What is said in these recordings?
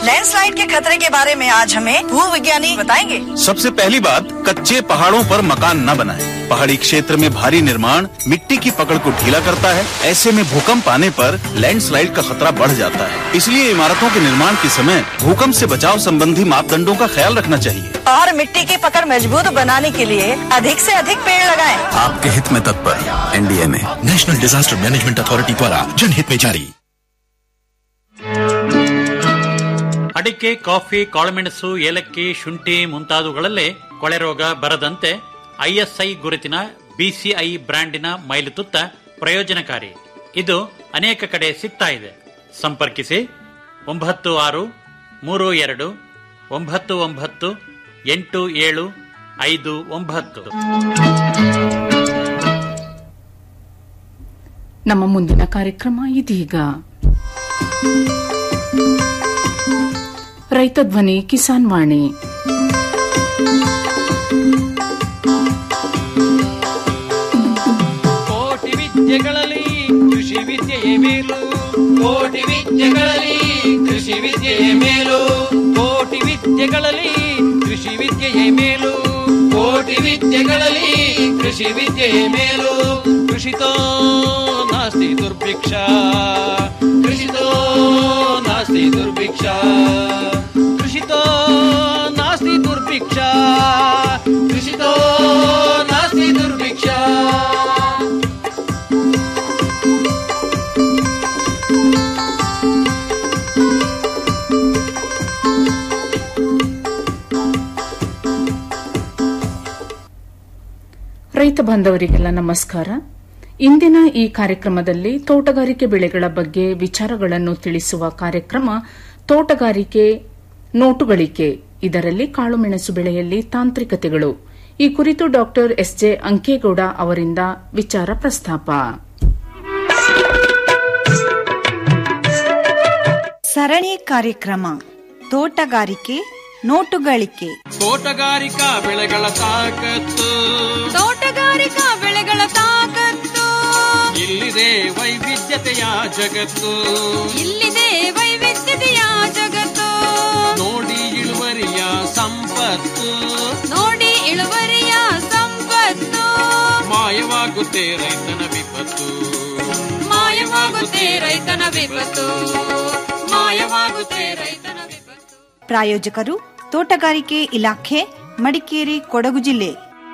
Landslide के खतरे के बारे में आज हमें भू विज्ञानी बताएंगे सबसे पहली बात कच्चे पहाड़ों पर मकान न बनाएं। पहाड़ी क्षेत्र में भारी निर्माण मिट्टी की पकड़ को ढीला करता है ऐसे में भूकंप आने पर लैंडस्लाइड का खतरा बढ़ जाता है इसलिए इमारतों के निर्माण के समय भूकंप से बचाव संबंधी मापदंडों का ख्याल रखना चाहिए और मिट्टी की पकड़ मजबूत बनाने के लिए अधिक से अधिक पेड़ लगाएं। आपके हित में तत्पर एनडीए में नेशनल डिजास्टर मैनेजमेंट अथॉरिटी द्वारा जनहित में जारी ಅಡಿಕೆ ಕಾಫಿ ಕಾಳುಮೆಣಸು ಏಲಕ್ಕಿ ಶುಂಠಿ ಮುಂತಾದವುಗಳಲ್ಲೇ ಕೊಳೆ ರೋಗ ಬರದಂತೆ ಐಎಸ್ಐ ಗುರುತಿನ ಬಿಸಿಐ ಬ್ರ್ಯಾಂಡಿನ ಮೈಲುತುತ್ತ ಪ್ರಯೋಜನಕಾರಿ ಇದು ಅನೇಕ ಕಡೆ ಸಿಗ್ತಾ ಇದೆ ಸಂಪರ್ಕಿಸಿ ಒಂಬತ್ತು ಆರು ಮೂರು ಎರಡು ಒಂಬತ್ತು ಒಂಬತ್ತು ಎಂಟು ಏಳು ಐದು ಒಂಬತ್ತು ನಮ್ಮ ಮುಂದಿನ ಕಾರ್ಯಕ್ರಮ ಇದೀಗ ರೈತ ಧ್ವನಿ ಕಿಸಾನ್ ವಾಣಿ ಕೋಟಿ ವಿದ್ಯೆಗಳಲ್ಲಿ ಕೃಷಿ ವಿದ್ಯೆಯೇ ಮೇಲು ಕೋಟಿ ವಿದ್ಯೆಗಳಲ್ಲಿ ಕೃಷಿ ವಿದ್ಯೆಯೇ ಮೇಲು ಕೋಟಿ ವಿದ್ಯೆಗಳಲ್ಲಿ ಕೃಷಿ ವಿದ್ಯೆಯೇ ಮೇಲು ಕೋಟಿ ವಿದ್ಯೆಗಳಲ್ಲಿ ಕೃಷಿ ವಿದ್ಯೆಯೇ ಮೇಲು ಕೃಷಿತೋ ನಾಸ್ತಿ ದುರ್ಭಿಕ್ಷ ಕೃಷಿತೋ ನಾಸ್ತಿ ದುರ್ಭಿಕ್ಷ ಕೃಷಿತೋ ನಾಸ್ತಿ ದುರ್ಭಿಕ್ಷ ಕೃಷಿತೋ ನಾಸ್ತಿ ದುರ್ಭಿಕ್ಷ ರೈತ ಬಾಂಧವರಿಗೆಲ್ಲ ನಮಸ್ಕಾರ ಇಂದಿನ ಈ ಕಾರ್ಯಕ್ರಮದಲ್ಲಿ ತೋಟಗಾರಿಕೆ ಬೆಳೆಗಳ ಬಗ್ಗೆ ವಿಚಾರಗಳನ್ನು ತಿಳಿಸುವ ಕಾರ್ಯಕ್ರಮ ತೋಟಗಾರಿಕೆ ನೋಟುಗಳಿಕೆ ಇದರಲ್ಲಿ ಕಾಳುಮೆಣಸು ಬೆಳೆಯಲ್ಲಿ ತಾಂತ್ರಿಕತೆಗಳು ಈ ಕುರಿತು ಡಾಕ್ಟರ್ ಎಸ್ಜೆ ಅಂಕೇಗೌಡ ಅವರಿಂದ ವಿಚಾರ ಪ್ರಸ್ತಾಪ ಸರಣಿ ಕಾರ್ಯಕ್ರಮ ತೋಟಗಾರಿಕೆ ನೋಟುಗಳಿಕೆ ತೋಟಗಾರಿಕಾ ಬೆಳೆಗಳ ತಾಕತ್ತು ತೋಟಗಾರಿಕಾ ಬೆಳೆಗಳ ತಾಕತ್ತು ಇಲ್ಲಿದೆ ವೈವಿಧ್ಯತೆಯ ಜಗತ್ತು ಇಲ್ಲಿದೆ ವೈವಿಧ್ಯತೆಯ ಜಗತ್ತು ನೋಡಿ ಇಳುವರಿಯ ಸಂಪತ್ತು ನೋಡಿ ಇಳುವರಿಯ ಸಂಪತ್ತು ಮಾಯವಾಗುತ್ತೆ ರೈತನ ವಿಪತ್ತು ಮಾಯವಾಗುತ್ತೆ ರೈತನ ವಿಪತ್ತು ಮಾಯವಾಗುತ್ತೆ ರೈತನ ವಿಪತ್ತು ಪ್ರಾಯೋಜಕರು ತೋಟಗಾರಿಕೆ ಇಲಾಖೆ ಮಡಿಕೇರಿ ಕೊಡಗು ಜಿಲ್ಲೆ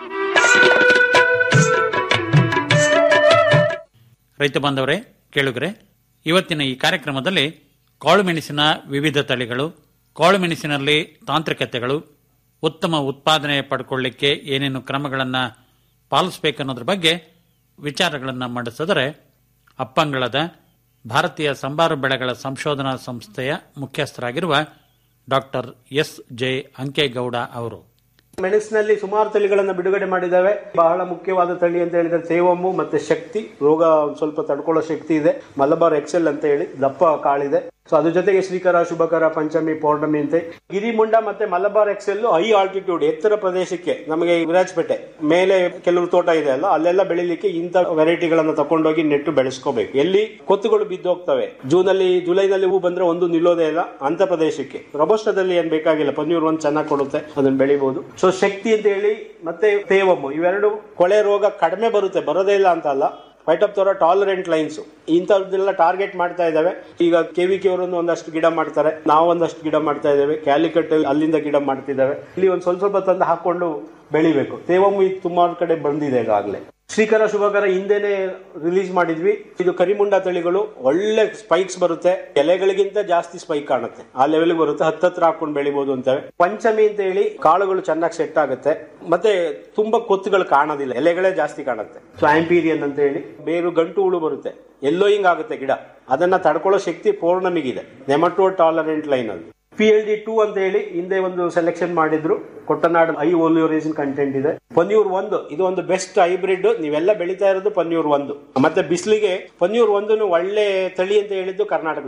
ರೈತ ಬಾಂಧವರೇ ಕೇಳುಗರೆ ಇವತ್ತಿನ ಈ ಕಾರ್ಯಕ್ರಮದಲ್ಲಿ ಕಾಳುಮೆಣಸಿನ ವಿವಿಧ ತಳಿಗಳು ಕಾಳುಮೆಣಸಿನಲ್ಲಿ ತಾಂತ್ರಿಕತೆಗಳು ಉತ್ತಮ ಉತ್ಪಾದನೆ ಪಡ್ಕೊಳ್ಳಿಕ್ಕೆ ಏನೇನು ಕ್ರಮಗಳನ್ನು ಪಾಲಿಸಬೇಕನ್ನೋದ್ರ ಬಗ್ಗೆ ವಿಚಾರಗಳನ್ನು ಮಂಡಿಸಿದರೆ ಅಪ್ಪಂಗಳದ ಭಾರತೀಯ ಸಂಬಾರು ಬೆಳೆಗಳ ಸಂಶೋಧನಾ ಸಂಸ್ಥೆಯ ಮುಖ್ಯಸ್ಥರಾಗಿರುವ ಡಾಕ್ಟರ್ ಎಸ್ ಜೆ ಅಂಕೇಗೌಡ ಅವರು ಮೆಣಸಿನಲ್ಲಿ ಸುಮಾರು ತಳಿಗಳನ್ನು ಬಿಡುಗಡೆ ಮಾಡಿದ್ದಾವೆ ಬಹಳ ಮುಖ್ಯವಾದ ತಳಿ ಅಂತ ಹೇಳಿದ್ರೆ ತೇವಮ್ಮು ಮತ್ತೆ ಶಕ್ತಿ ರೋಗ ಒಂದ್ ಸ್ವಲ್ಪ ತಡ್ಕೊಳ್ಳೋ ಶಕ್ತಿ ಇದೆ ಮಲಬಾರ್ ಎಕ್ಸೆಲ್ ಅಂತ ಹೇಳಿ ದಪ್ಪ ಕಾಳಿದೆ ಸೊ ಅದ್ರ ಜೊತೆಗೆ ಶ್ರೀಕರ ಶುಭಕರ ಪಂಚಮಿ ಪೌರ್ಣಮಿ ಅಂತ ಗಿರಿಮುಂಡ ಮತ್ತೆ ಮಲಬಾರ್ ಎಕ್ಸೆಲ್ ಹೈ ಆಲ್ಟಿಟ್ಯೂಡ್ ಎತ್ತರ ಪ್ರದೇಶಕ್ಕೆ ನಮಗೆ ವಿರಾಜಪೇಟೆ ಮೇಲೆ ಕೆಲವು ತೋಟ ಇದೆ ಅಲ್ಲ ಅಲ್ಲೆಲ್ಲ ಬೆಳಿಲಿಕ್ಕೆ ಇಂಥ ವೆರೈಟಿಗಳನ್ನ ತಕೊಂಡೋಗಿ ನೆಟ್ಟು ಬೆಳೆಸ್ಕೋಬೇಕು ಎಲ್ಲಿ ಕೊತ್ತುಗಳು ಬಿದ್ದೋಗ್ತವೆ ಜೂನ್ ಅಲ್ಲಿ ಜುಲೈನಲ್ಲಿ ಹೂ ಬಂದ್ರೆ ಒಂದು ನಿಲ್ಲೋದೇ ಇಲ್ಲ ಅಂತ ಪ್ರದೇಶಕ್ಕೆ ರಬೋಸ್ಟದಲ್ಲಿ ಏನ್ ಬೇಕಾಗಿಲ್ಲ ಪನ್ನೀರ್ ಒಂದು ಚೆನ್ನಾಗಿ ಕೊಡುತ್ತೆ ಅದನ್ನ ಬೆಳಿಬಹುದು ಸೊ ಶಕ್ತಿ ಅಂತ ಹೇಳಿ ಮತ್ತೆ ತೇವಮ್ಮು ಇವೆರಡು ಕೊಳೆ ರೋಗ ಕಡಿಮೆ ಬರುತ್ತೆ ಬರೋದೇ ಇಲ್ಲ ಅಂತ ಅಲ್ಲ ಫೈಟಪ್ತವರ ಟಾಲರೆಂಟ್ ಲೈನ್ಸ್ ಇಂಥದ್ದೆಲ್ಲ ಟಾರ್ಗೆಟ್ ಮಾಡ್ತಾ ಇದ್ದಾವೆ ಈಗ ಕೆ ವಿ ಕೆ ಅವರನ್ನು ಒಂದಷ್ಟು ಗಿಡ ಮಾಡ್ತಾರೆ ನಾವು ಒಂದಷ್ಟು ಗಿಡ ಮಾಡ್ತಾ ಇದ್ದೇವೆ ಕ್ಯಾಲಿಕಟ್ ಅಲ್ಲಿಂದ ಗಿಡ ಮಾಡ್ತಿದ್ದಾವೆ ಇಲ್ಲಿ ಒಂದು ಸ್ವಲ್ಪ ಸ್ವಲ್ಪ ತಂದು ಹಾಕೊಂಡು ಬೆಳಿಬೇಕು ತೇವಮ್ಮು ಇದು ಸುಮಾರು ಕಡೆ ಬಂದಿದೆ ಈಗಾಗಲೇ ಶ್ರೀಕರ ಶುಭಕರ ಹಿಂದೆನೆ ರಿಲೀಸ್ ಮಾಡಿದ್ವಿ ಇದು ಕರಿಮುಂಡ ತಳಿಗಳು ಒಳ್ಳೆ ಸ್ಪೈಕ್ಸ್ ಬರುತ್ತೆ ಎಲೆಗಳಿಗಿಂತ ಜಾಸ್ತಿ ಸ್ಪೈಕ್ ಕಾಣುತ್ತೆ ಆ ಲೆವೆಲ್ ಬರುತ್ತೆ ಹತ್ತತ್ರ ಹಾಕೊಂಡು ಬೆಳಿಬಹುದು ಅಂತೇವೆ ಪಂಚಮಿ ಅಂತ ಹೇಳಿ ಕಾಳುಗಳು ಚೆನ್ನಾಗಿ ಸೆಟ್ ಆಗುತ್ತೆ ಮತ್ತೆ ತುಂಬಾ ಕೊತ್ತುಗಳು ಕಾಣೋದಿಲ್ಲ ಎಲೆಗಳೇ ಜಾಸ್ತಿ ಕಾಣುತ್ತೆ ಸೊ ಆಂಪೀರಿಯನ್ ಅಂತ ಹೇಳಿ ಬೇರು ಗಂಟು ಹುಳು ಬರುತ್ತೆ ಎಲ್ಲೋ ಹಿಂಗ್ ಆಗುತ್ತೆ ಗಿಡ ಅದನ್ನ ತಡ್ಕೊಳ್ಳೋ ಶಕ್ತಿ ಪೌರ್ಣಮಿಗಿದೆ ನೆಮಟೋಡ್ ಟಾಲರೆಂಟ್ ಲೈನ್ ಅದು ಪಿ ಎಲ್ ಡಿ ಟೂ ಅಂತ ಹೇಳಿ ಹಿಂದೆ ಒಂದು ಸೆಲೆಕ್ಷನ್ ಮಾಡಿದ್ರು ಕೊಟ್ಟನಾಡು ಐ ಓಲಿಯೋರೇಷನ್ ಕಂಟೆಂಟ್ ಇದೆ ಪನ್ಯೂರ್ ಒಂದು ಇದು ಒಂದು ಬೆಸ್ಟ್ ಹೈಬ್ರಿಡ್ ನೀವೆಲ್ಲ ಬೆಳೀತಾ ಇರೋದು ಪನ್ಯೂರ್ ಒಂದು ಮತ್ತೆ ಬಿಸಿಲಿಗೆ ಪನ್ಯೂರ್ ಒಂದು ಒಳ್ಳೆ ತಳಿ ಅಂತ ಹೇಳಿದ್ದು ಕರ್ನಾಟಕದವರು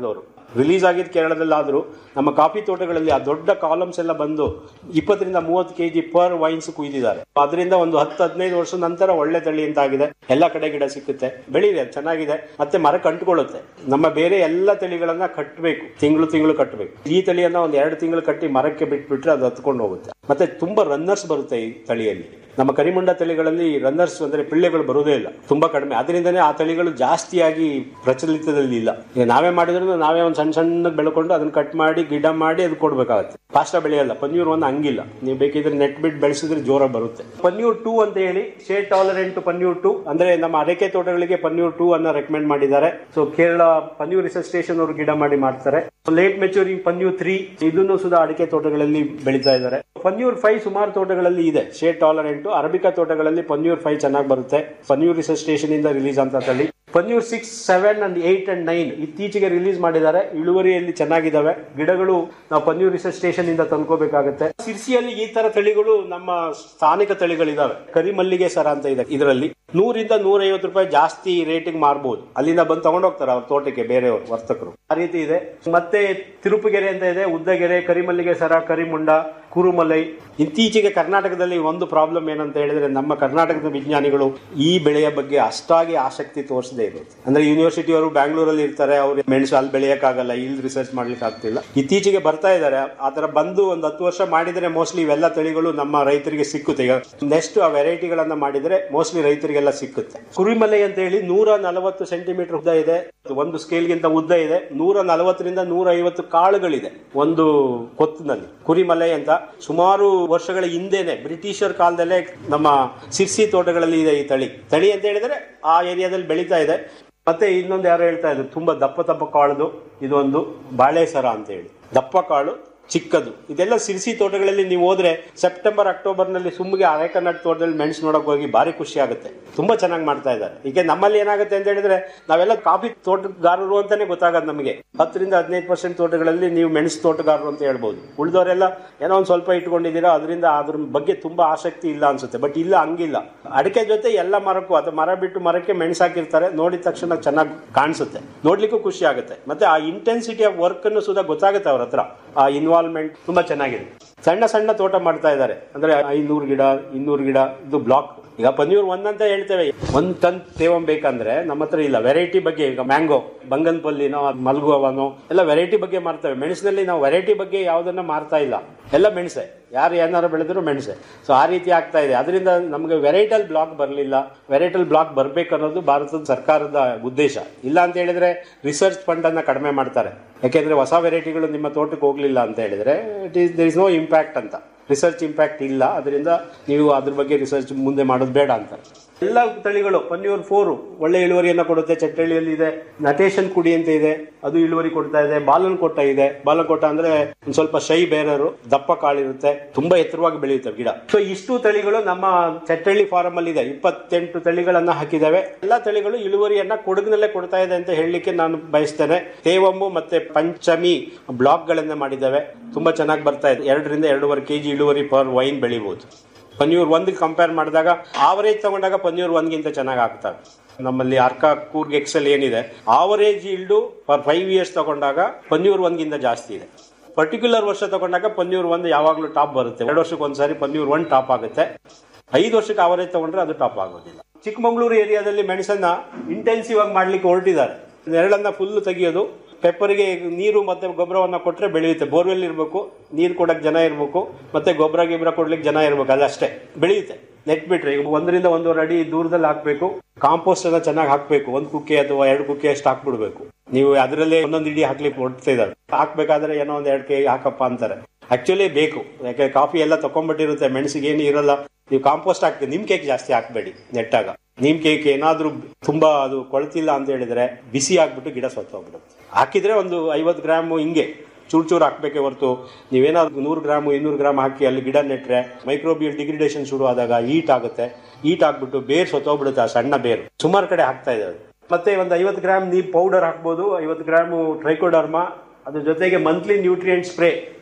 ರಿಲೀಸ್ ಆಗಿದ್ದು ಕೇರಳದಲ್ಲಾದರೂ ನಮ್ಮ ಕಾಫಿ ತೋಟಗಳಲ್ಲಿ ಆ ದೊಡ್ಡ ಕಾಲಮ್ಸ್ ಎಲ್ಲ ಬಂದು ಇಪ್ಪತ್ತರಿಂದ ಮೂವತ್ತು ಕೆಜಿ ಪರ್ ವೈನ್ಸ್ ಕುಯ್ದಿದ್ದಾರೆ ಅದರಿಂದ ಒಂದು ಹತ್ತು ಹದಿನೈದು ವರ್ಷದ ನಂತರ ಒಳ್ಳೆ ತಳಿ ಅಂತ ಆಗಿದೆ ಎಲ್ಲ ಕಡೆ ಗಿಡ ಸಿಕ್ಕುತ್ತೆ ಬೆಳೀರಿ ಅದು ಚೆನ್ನಾಗಿದೆ ಮತ್ತೆ ಮರ ಕಂಟ್ಕೊಳ್ಳುತ್ತೆ ನಮ್ಮ ಬೇರೆ ಎಲ್ಲ ತಳಿಗಳನ್ನ ಕಟ್ಟಬೇಕು ತಿಂಗಳು ತಿಂಗಳು ಕಟ್ಟಬೇಕು ಈ ತಳಿಯನ್ನ ಒಂದು ಎರಡು ತಿಂಗಳು ಕಟ್ಟಿ ಮರಕ್ಕೆ ಬಿಟ್ಬಿಟ್ರೆ ಅದು ಹತ್ಕೊಂಡು ಹೋಗುತ್ತೆ ಮತ್ತೆ ತುಂಬಾ ರನ್ನರ್ಸ್ ಬರುತ್ತೆ ಈ ತಳಿಯಲ್ಲಿ ನಮ್ಮ ಕರಿಮುಂಡ ತಳಿಗಳಲ್ಲಿ ರನ್ನರ್ಸ್ ಅಂದ್ರೆ ಪಿಳ್ಳೆಗಳು ಬರುವುದೇ ಇಲ್ಲ ತುಂಬಾ ಕಡಿಮೆ ಅದರಿಂದನೇ ಆ ತಳಿಗಳು ಜಾಸ್ತಿಯಾಗಿ ಪ್ರಚಲಿತದಲ್ಲಿ ಇಲ್ಲ ಈಗ ನಾವೇ ಮಾಡಿದ್ರು ನಾವೇ ಒಂದು ಸಣ್ಣ ಸಣ್ಣ ಬೆಳ್ಕೊಂಡು ಅದನ್ನ ಕಟ್ ಮಾಡಿ ಗಿಡ ಮಾಡಿ ಅದು ಕೊಡ್ಬೇಕಾಗತ್ತೆ ಫಾಸ್ಟ್ ಬೆಳೆಯಲ್ಲ ಪನ್ನೀರ್ ಒಂದು ಹಂಗಿಲ್ಲ ನೀವು ಬೇಕಿದ್ರೆ ನೆಟ್ ಬಿಟ್ಟು ಬೆಳೆಸಿದ್ರೆ ಜೋರ ಬರುತ್ತೆ ಪನ್ನೀರ್ ಟೂ ಅಂತ ಹೇಳಿ ಶೇಡ್ ಟಾಲರೆಂಟ್ ಪನ್ನೀರ್ ಟೂ ಅಂದ್ರೆ ನಮ್ಮ ಅರೆಕೆ ತೋಟಗಳಿಗೆ ಪನ್ನೀರ್ ಟೂ ಅನ್ನ ರೆಕಮೆಂಡ್ ಮಾಡಿದ್ದಾರೆ so Kerala Panniyur research station ಅವರು ಗಿಡ ಮಾಡಿ ಮಾಡ್ತಾರೆ ಲೇಟ್ ಮೆಚೂರಿಂಗ್ ಪನ್ಯೂರ್ ತ್ರೀ ಇದನ್ನು ಸುಧಾ ಅಡಿಕೆ ತೋಟಗಳಲ್ಲಿ ಬೆಳೀತಾ ಇದ್ದಾರೆ ಪನ್ಯೂರ್ ಫೈವ್ ಸುಮಾರು ತೋಟಗಳಲ್ಲಿ ಇದೆ ಶೇಡ್ ಟಾಲರೆಂಟ್ ಅರಬಿಕಾ ತೋಟಗಳಲ್ಲಿ ಪನ್ಯೂರ್ ಫೈವ್ ಚೆನ್ನಾಗಿ ಬರುತ್ತೆ ಪನ್ಯೂರ್ ರಿಸರ್ಚ್ ಸ್ಟೇಷನ್ ಇಂದ ರಿಲೀಸ್ ಅಂತ ತಳಿ Panniyur six seven and eight and nine ಇತ್ತೀಚೆಗೆ ರಿಲೀಸ್ ಮಾಡಿದ್ದಾರೆ ಇಳುವರಿಯಲ್ಲಿ ಚೆನ್ನಾಗಿದ್ದಾವೆ ಗಿಡಗಳು ನಾವು ಪನ್ಯೂರ್ ರಿಸರ್ಚ್ ಸ್ಟೇಷನ್ ಇಂದ ತಂದ್ಕೋಬೇಕಾಗುತ್ತೆ ಸಿರ್ಸಿಯಲ್ಲಿ ಈ ತರ ತಳಿಗಳು ನಮ್ಮ ಸ್ಥಾನಿಕ ತಳಿಗಳಿದಾವೆ ಕರಿಮಲ್ಲಿಗೆ ಸರ ಅಂತ ಇದೆ ಇದರಲ್ಲಿ ನೂರಿಂದ ನೂರೈವತ್ತು ರೂಪಾಯಿ ಜಾಸ್ತಿ ರೇಟಿಗೆ ಮಾರ್ಬೋದು ಅಲ್ಲಿಂದ ಬಂದು ತಗೊಂಡೋಗ್ತಾರೆ ಅವ್ರ ತೋಟಕ್ಕೆ ಬೇರೆಯವರು ವರ್ತಕರು ಆ ರೀತಿ ಇದೆ ಮತ್ತೆ ತಿರುಪುಗೆರೆ ಅಂತ ಇದೆ ಉದ್ದಗೆರೆ ಕರಿಮಲ್ಲಿಗೆ ಸರ ಕರಿಮುಂಡ ಕುರುಮಲೈ ಇತ್ತೀಚೆಗೆ ಕರ್ನಾಟಕದಲ್ಲಿ ಒಂದು ಪ್ರಾಬ್ಲಮ್ ಏನಂತ ಹೇಳಿದ್ರೆ ನಮ್ಮ ಕರ್ನಾಟಕದ ವಿಜ್ಞಾನಿಗಳು ಈ ಬೆಳೆಯ ಬಗ್ಗೆ ಅಷ್ಟಾಗಿ ಆಸಕ್ತಿ ತೋರಿಸದೇ ಇರುತ್ತೆ ಅಂದ್ರೆ ಯೂನಿವರ್ಸಿಟಿ ಅವರು ಬ್ಯಾಂಗ್ಳೂರಲ್ಲಿ ಇರ್ತಾರೆ ಅವ್ರು ಮೆಣಸು ಅಲ್ಲಿ ಬೆಳೆಯಕ್ಕಾಗಲ್ಲ ಇಲ್ಲಿ ರಿಸರ್ಚ್ ಮಾಡ್ಲಿಕ್ಕೆ ಆಗ್ತಿಲ್ಲ ಇತ್ತೀಚೆಗೆ ಬರ್ತಾ ಇದ್ದಾರೆ ಆತರ ಬಂದು ಒಂದು ಹತ್ತು ವರ್ಷ ಮಾಡಿದ್ರೆ ಮೋಸ್ಟ್ಲಿ ಇವೆಲ್ಲ ತಳಿಗಳು ನಮ್ಮ ರೈತರಿಗೆ ಸಿಕ್ಕುತ್ತೆ ಈಗ ನೆಕ್ಸ್ಟ್ ಆ ವೆರೈಟಿಗಳನ್ನ ಮಾಡಿದ್ರೆ ಮೋಸ್ಟ್ಲಿ ರೈತರಿಗೆಲ್ಲ ಸಿಕ್ಕುತ್ತೆ ಕುರಿಮಲೆ ಅಂತ ಹೇಳಿ ನೂರ ನಲವತ್ತು ಸೆಂಟಿಮೀಟರ್ ಉದ್ದ ಇದೆ ಒಂದು ಸ್ಕೇಲ್ಗಿಂತ ಉದ್ದ ಇದೆ ನೂರ ನಲವತ್ತರಿಂದ ನೂರ ಐವತ್ತು ಕಾಳುಗಳಿದೆ ಒಂದು ಕೊತ್ತಿನಲ್ಲಿ ಕುರಿಮಲೆ ಅಂತ ಸುಮಾರು ವರ್ಷಗಳ ಹಿಂದೆನೆ ಬ್ರಿಟಿಷರ್ ಕಾಲದಲ್ಲೇ ನಮ್ಮ ಸಿರ್ಸಿ ತೋಟಗಳಲ್ಲಿ ಇದೆ ಈ ತಳಿ ತಳಿ ಅಂತ ಹೇಳಿದ್ರೆ ಆ ಏರಿಯಾದಲ್ಲಿ ಬೆಳೀತಾ ಇದೆ ಮತ್ತೆ ಇನ್ನೊಂದು ಯಾರು ಹೇಳ್ತಾ ಇದ್ರು ತುಂಬಾ ದಪ್ಪ ದಪ್ಪ ಕಾಳುದು ಇದೊಂದು ಬಾಳೆ ಸರ ಅಂತ ಹೇಳಿ ದಪ್ಪ ಕಾಳು ಚಿಕ್ಕದು ಇದೆಲ್ಲ ಸಿರ್ಸಿ ತೋಟಗಳಲ್ಲಿ ನೀವು ಹೋದ್ರೆ ಸೆಪ್ಟೆಂಬರ್ ಅಕ್ಟೋಬರ್ ನಲ್ಲಿ ಸುಮ್ಮಿಗೆ ಅರೆಕನ್ನಡ ತೋಟದಲ್ಲಿ ಮೆಣಸು ನೋಡಕ್ ಹೋಗಿ ಭಾರಿ ಖುಷಿ ಆಗುತ್ತೆ ತುಂಬಾ ಚೆನ್ನಾಗಿ ಮಾಡ್ತಾ ಇದ್ದಾರೆ ಈಗ ನಮ್ಮಲ್ಲಿ ಏನಾಗುತ್ತೆ ಅಂತ ಹೇಳಿದ್ರೆ ನಾವೆಲ್ಲ ಕಾಫಿ ತೋಟಗಾರರು ಅಂತಾನೆ ಗೊತ್ತಾಗದು ನಮಗೆ ಹತ್ತರಿಂದ ಹದಿನೈದು ಪರ್ಸೆಂಟ್ ತೋಟಗಳಲ್ಲಿ ನೀವು ಮೆಣಸು ತೋಟಗಾರರು ಅಂತ ಹೇಳ್ಬೋದು ಉಳಿದವರೆಲ್ಲ ಏನೋ ಒಂದು ಸ್ವಲ್ಪ ಇಟ್ಕೊಂಡಿದ್ದೀರಾ ಅದರಿಂದ ಅದ್ರ ಬಗ್ಗೆ ತುಂಬಾ ಆಸಕ್ತಿ ಇಲ್ಲ ಅನ್ಸುತ್ತೆ ಬಟ್ ಇಲ್ಲ ಹಂಗಿಲ್ಲ ಅಡಿಕೆ ಜೊತೆ ಎಲ್ಲ ಮರಕ್ಕೂ ಅದು ಮರ ಬಿಟ್ಟು ಮರಕ್ಕೆ ಮೆಣಸು ಹಾಕಿರ್ತಾರೆ ನೋಡಿದ ತಕ್ಷಣ ಚೆನ್ನಾಗಿ ಕಾಣಿಸುತ್ತೆ ನೋಡ್ಲಿಕ್ಕೂ ಖುಷಿ ಆಗುತ್ತೆ ಮತ್ತೆ ಆ ಇಂಟೆನ್ಸಿಟಿ ಆಫ್ ವರ್ಕ್ ಅನ್ನು ಸುಧಾ ಗೊತ್ತಾಗುತ್ತೆ ಅವ್ರ ಹತ್ರ ಆ ಇನ್ವಾಲ್ವ್ಮೆಂಟ್ ತುಂಬಾ ಚೆನ್ನಾಗಿದೆ ಸಣ್ಣ ಸಣ್ಣ ತೋಟ ಮಾಡ್ತಾ ಇದ್ದಾರೆ ಅಂದ್ರೆ ಐನೂರು ಗಿಡ ಇನ್ನೂರು ಗಿಡ ಇದು ಬ್ಲಾಕ್ ಈಗ ಪನ್ನೀರ್ ಒಂದಂತ ಹೇಳ್ತೇವೆ ಒಂದ್ ಟನ್ ತೇವಂ ಬೇಕಂದ್ರೆ ನಮ್ಮ ಹತ್ರ ಇಲ್ಲ ವೆರೈಟಿ ಬಗ್ಗೆ ಈಗ ಮ್ಯಾಂಗೋ ಬಂಗನ್ಪಲ್ಲಿನೋ ಮಲ್ಗುವನೋ ಎಲ್ಲ ವೆರೈಟಿ ಬಗ್ಗೆ ಮಾರ್ತೇವೆ ಮೆಣಸಿನಲ್ಲಿ ನಾವು ವೆರೈಟಿ ಬಗ್ಗೆ ಯಾವ್ದನ್ನ ಮಾರ್ತಾ ಇಲ್ಲ ಎಲ್ಲ ಮೆಣಸೆ ಯಾರು ಏನಾರು ಬೆಳೆದ್ರು ಮೆಣಸೆ ಸೊ ಆ ರೀತಿ ಆಗ್ತಾ ಇದೆ ಅದರಿಂದ ನಮಗೆ ವೆರೈಟಲ್ ಬ್ಲಾಕ್ ಬರಲಿಲ್ಲ ವೆರೈಟಲ್ ಬ್ಲಾಕ್ ಬರ್ಬೇಕು ಅನ್ನೋದು ಭಾರತದ ಸರ್ಕಾರದ ಉದ್ದೇಶ ಇಲ್ಲ ಅಂತ ಹೇಳಿದ್ರೆ ರಿಸರ್ಚ್ ಫಂಡ್ ಅನ್ನ ಕಡಿಮೆ ಮಾಡ್ತಾರೆ ಯಾಕೆಂದ್ರೆ ಹೊಸ ವೆರೈಟಿಗಳು ನಿಮ್ಮ ತೋಟಕ್ಕೆ ಹೋಗ್ಲಿಲ್ಲ ಅಂತ ಹೇಳಿದ್ರೆ it is there is no impact ಅಂತ ರಿಸರ್ಚ್ ಇಂಪ್ಯಾಕ್ಟ್ ಇಲ್ಲ ಅದರಿಂದ ನೀವು ಅದ್ರ ಬಗ್ಗೆ ರಿಸರ್ಚ್ ಮುಂದೆ ಮಾಡೋದು ಬೇಡ ಅಂತ ಎಲ್ಲ ತಳಿಗಳು ಪನ್ನೀರ್ ಫೋರ್ ಒಳ್ಳೆ ಇಳುವರಿಯನ್ನ ಕೊಡುತ್ತೆ ಚಟ್ಟಳ್ಳಿಯಲ್ಲಿ ಇದೆ ನಟೇಶನ್ ಕುಡಿ ಅಂತ ಇದೆ ಅದು ಇಳುವರಿ ಕೊಡ್ತಾ ಇದೆ ಬಾಲನ್ ಕೊಟ್ಟ ಇದೆ ಬಾಲನ್ ಕೊಟ್ಟ ಅಂದ್ರೆ ಒಂದ್ ಸ್ವಲ್ಪ ಶೈ ಬೇರರು ದಪ್ಪ ಕಾಳಿರುತ್ತೆ ತುಂಬಾ ಎತ್ತರವಾಗಿ ಬೆಳೆಯುತ್ತೆ ಗಿಡ ಸೊ ಇಷ್ಟು ತಳಿಗಳು ನಮ್ಮ ಚಟ್ಟಳ್ಳಿ ಫಾರಂ ಅಲ್ಲಿ ಇದೆ ಇಪ್ಪತ್ತೆಂಟು ತಳಿಗಳನ್ನ ಹಾಕಿದಾವೆ ಎಲ್ಲಾ ತಳಿಗಳು ಇಳುವರಿಯನ್ನ ಕೊಡಗಿನಲ್ಲೇ ಕೊಡ್ತಾ ಇದೆ ಅಂತ ಹೇಳಲಿಕ್ಕೆ ನಾನು ಬಯಸ್ತೇನೆ ತೇವಮ್ಮು ಮತ್ತೆ ಪಂಚಮಿ ಬ್ಲಾಕ್ ಗಳನ್ನ ಮಾಡಿದ್ದಾವೆ ತುಂಬಾ ಚೆನ್ನಾಗಿ ಬರ್ತಾ ಇದೆ ಎರಡರಿಂದ ಎರಡೂವರೆ ಕೆಜಿ ಇಳುವರಿ ಪರ್ ವೈನ್ ಬೆಳಿಬಹುದು ಪನ್ನೀರ್ ಒಂದಿಗೆ ಕಂಪೇರ್ ಮಾಡಿದಾಗ ಆವರೇಜ್ ತಗೊಂಡಾಗ ಪನ್ನೀರ್ ಒಂದ್ಗಿಂತ ಚೆನ್ನಾಗಿ ಆಗ್ತವೆ ನಮ್ಮಲ್ಲಿ ಅರ್ಕಾ ಕೂರ್ಗ್ ಎಕ್ಸೆಲ್ ಏನಿದೆ average yield for five years ತಗೊಂಡಾಗ ಪನ್ನೀರ್ ಒಂದ್ಗಿಂತ ಜಾಸ್ತಿ ಇದೆ ಪರ್ಟಿಕ್ಯುಲರ್ ವರ್ಷ ತಗೊಂಡಾಗ ಪನ್ನೀರ್ ಒಂದು ಯಾವಾಗಲೂ ಟಾಪ್ ಬರುತ್ತೆ ಎರಡು ವರ್ಷಕ್ಕೆ ಒಂದ್ಸಾರಿ ಪನ್ನೀರ್ ಒನ್ ಟಾಪ್ ಆಗುತ್ತೆ ಐದು ವರ್ಷಕ್ಕೆ ಅವರೇಜ್ ತಗೊಂಡ್ರೆ ಅದು ಟಾಪ್ ಆಗೋದಿಲ್ಲ ಚಿಕ್ಕಮಗಳೂರು ಏರಿಯಾದಲ್ಲಿ ಮೆಣಸನ್ನ ಇಂಟೆನ್ಸಿವ್ ಆಗಿ ಮಾಡ್ಲಿಕ್ಕೆ ಹೊರಟಿದ್ದಾರೆ ನೆರಳನ್ನ ಫುಲ್ ತೆಗಿಯೋದು ಪೆಪ್ಪರ್ಗೆ ನೀರು ಮತ್ತೆ ಗೊಬ್ಬರವನ್ನ ಕೊಟ್ರೆ ಬೆಳೆಯುತ್ತೆ ಬೋರ್ವೆಲ್ ಇರಬೇಕು ನೀರು ಕೊಡಕ್ ಜನ ಇರಬೇಕು ಮತ್ತೆ ಗೊಬ್ಬರ ಗಿಬ್ಬರ ಕೊಡ್ಲಿಕ್ಕೆ ಜನ ಇರಬೇಕು ಅದಷ್ಟೇ ಬೆಳೆಯುತ್ತೆ ನೆಟ್ ಬಿಟ್ರೆ ಈಗ ಒಂದರಿಂದ ಒಂದೂವರೆ ಅಡಿ ದೂರದಲ್ಲಿ ಹಾಕ್ಬೇಕು ಕಾಂಪೋಸ್ಟ್ ಅನ್ನ ಚೆನ್ನಾಗಿ ಹಾಕ್ಬೇಕು ಒಂದ್ ಕುಕ್ಕೆ ಅಥವಾ ಎರಡು ಕುಕ್ಕೆ ಅಷ್ಟು ಹಾಕ್ಬಿಡ್ಬೇಕು ನೀವು ಅದರಲ್ಲೇ ಒಂದೊಂದು ಇಡಿ ಹಾಕ್ಲಿಕ್ಕೆ ಹೊಡ್ತಾ ಇದ್ದಾರೆ ಹಾಕ್ಬೇಕಾದ್ರೆ ಏನೋ ಒಂದ್ ಎರಡು ಕೆ ಹಾಕಪ್ಪ ಅಂತಾರೆ ಆಕ್ಚುಲಿ ಬೇಕು ಯಾಕೆ ಕಾಫಿ ಎಲ್ಲ ತಕೊಂಡ್ಬಿಟ್ಟಿರುತ್ತೆ ಮೆಣಸಿಗೆ ಏನು ಇರಲ್ಲ ನೀವು ಕಾಂಪೋಸ್ಟ್ ಹಾಕ್ಬೇಕು ನಿಮ್ ಕೇಕ್ ಜಾಸ್ತಿ ಹಾಕ್ಬೇಡಿ ನೆಟ್ಟಾಗ ನಿಮ್ ಕೇಕ್ ಏನಾದ್ರೂ ತುಂಬಾ ಅದು ಕೊಳ್ತಿಲ್ಲ ಅಂತ ಹೇಳಿದ್ರೆ ಬಿಸಿ ಆಗ್ಬಿಟ್ಟು ಗಿಡ ಸತ್ತೋಗ್ಬಿಡುತ್ತೆ ಹಾಕಿದ್ರೆ ಒಂದು ಐವತ್ತು ಗ್ರಾಮ್ ಹಿಂಗೆ ಚೂರ್ ಚೂರ್ ಹಾಕ್ಬೇಕೆ ಹೊರತು ನೀವೇನಾದ್ರು ನೂರು ಗ್ರಾಮ್ ಇನ್ನೂರು ಗ್ರಾಮ್ ಹಾಕಿ ಅಲ್ಲಿ ಗಿಡ ನೆಟ್ರೆ ಮೈಕ್ರೋಬಿಯಲ್ ಡಿಗ್ರಿಡೇಷನ್ ಶುರು ಆದಾಗ ಈಟ್ ಆಗುತ್ತೆ ಈಟ್ ಆಗ್ಬಿಟ್ಟು ಬೇರ್ ಸತ್ತೋಗ್ಬಿಡುತ್ತೆ ಆ ಸಣ್ಣ ಬೇರು ಸುಮಾರು ಕಡೆ ಹಾಕ್ತಾ ಇದ್ದಾರೆ ಮತ್ತೆ ಒಂದು ಐವತ್ತು ಗ್ರಾಮ್ ನೀರ್ ಪೌಡರ್ ಹಾಕ್ಬೋದು ಐವತ್ತು ಗ್ರಾಮ್ ಟ್ರೈಕೋಡರ್ಮಾ ಅದ್ರ ಜೊತೆಗೆ ಮಂತ್ಲಿ ನ್ಯೂಟ್ರಿಯೆಂಟ್ ಸ್ಪ್ರೇ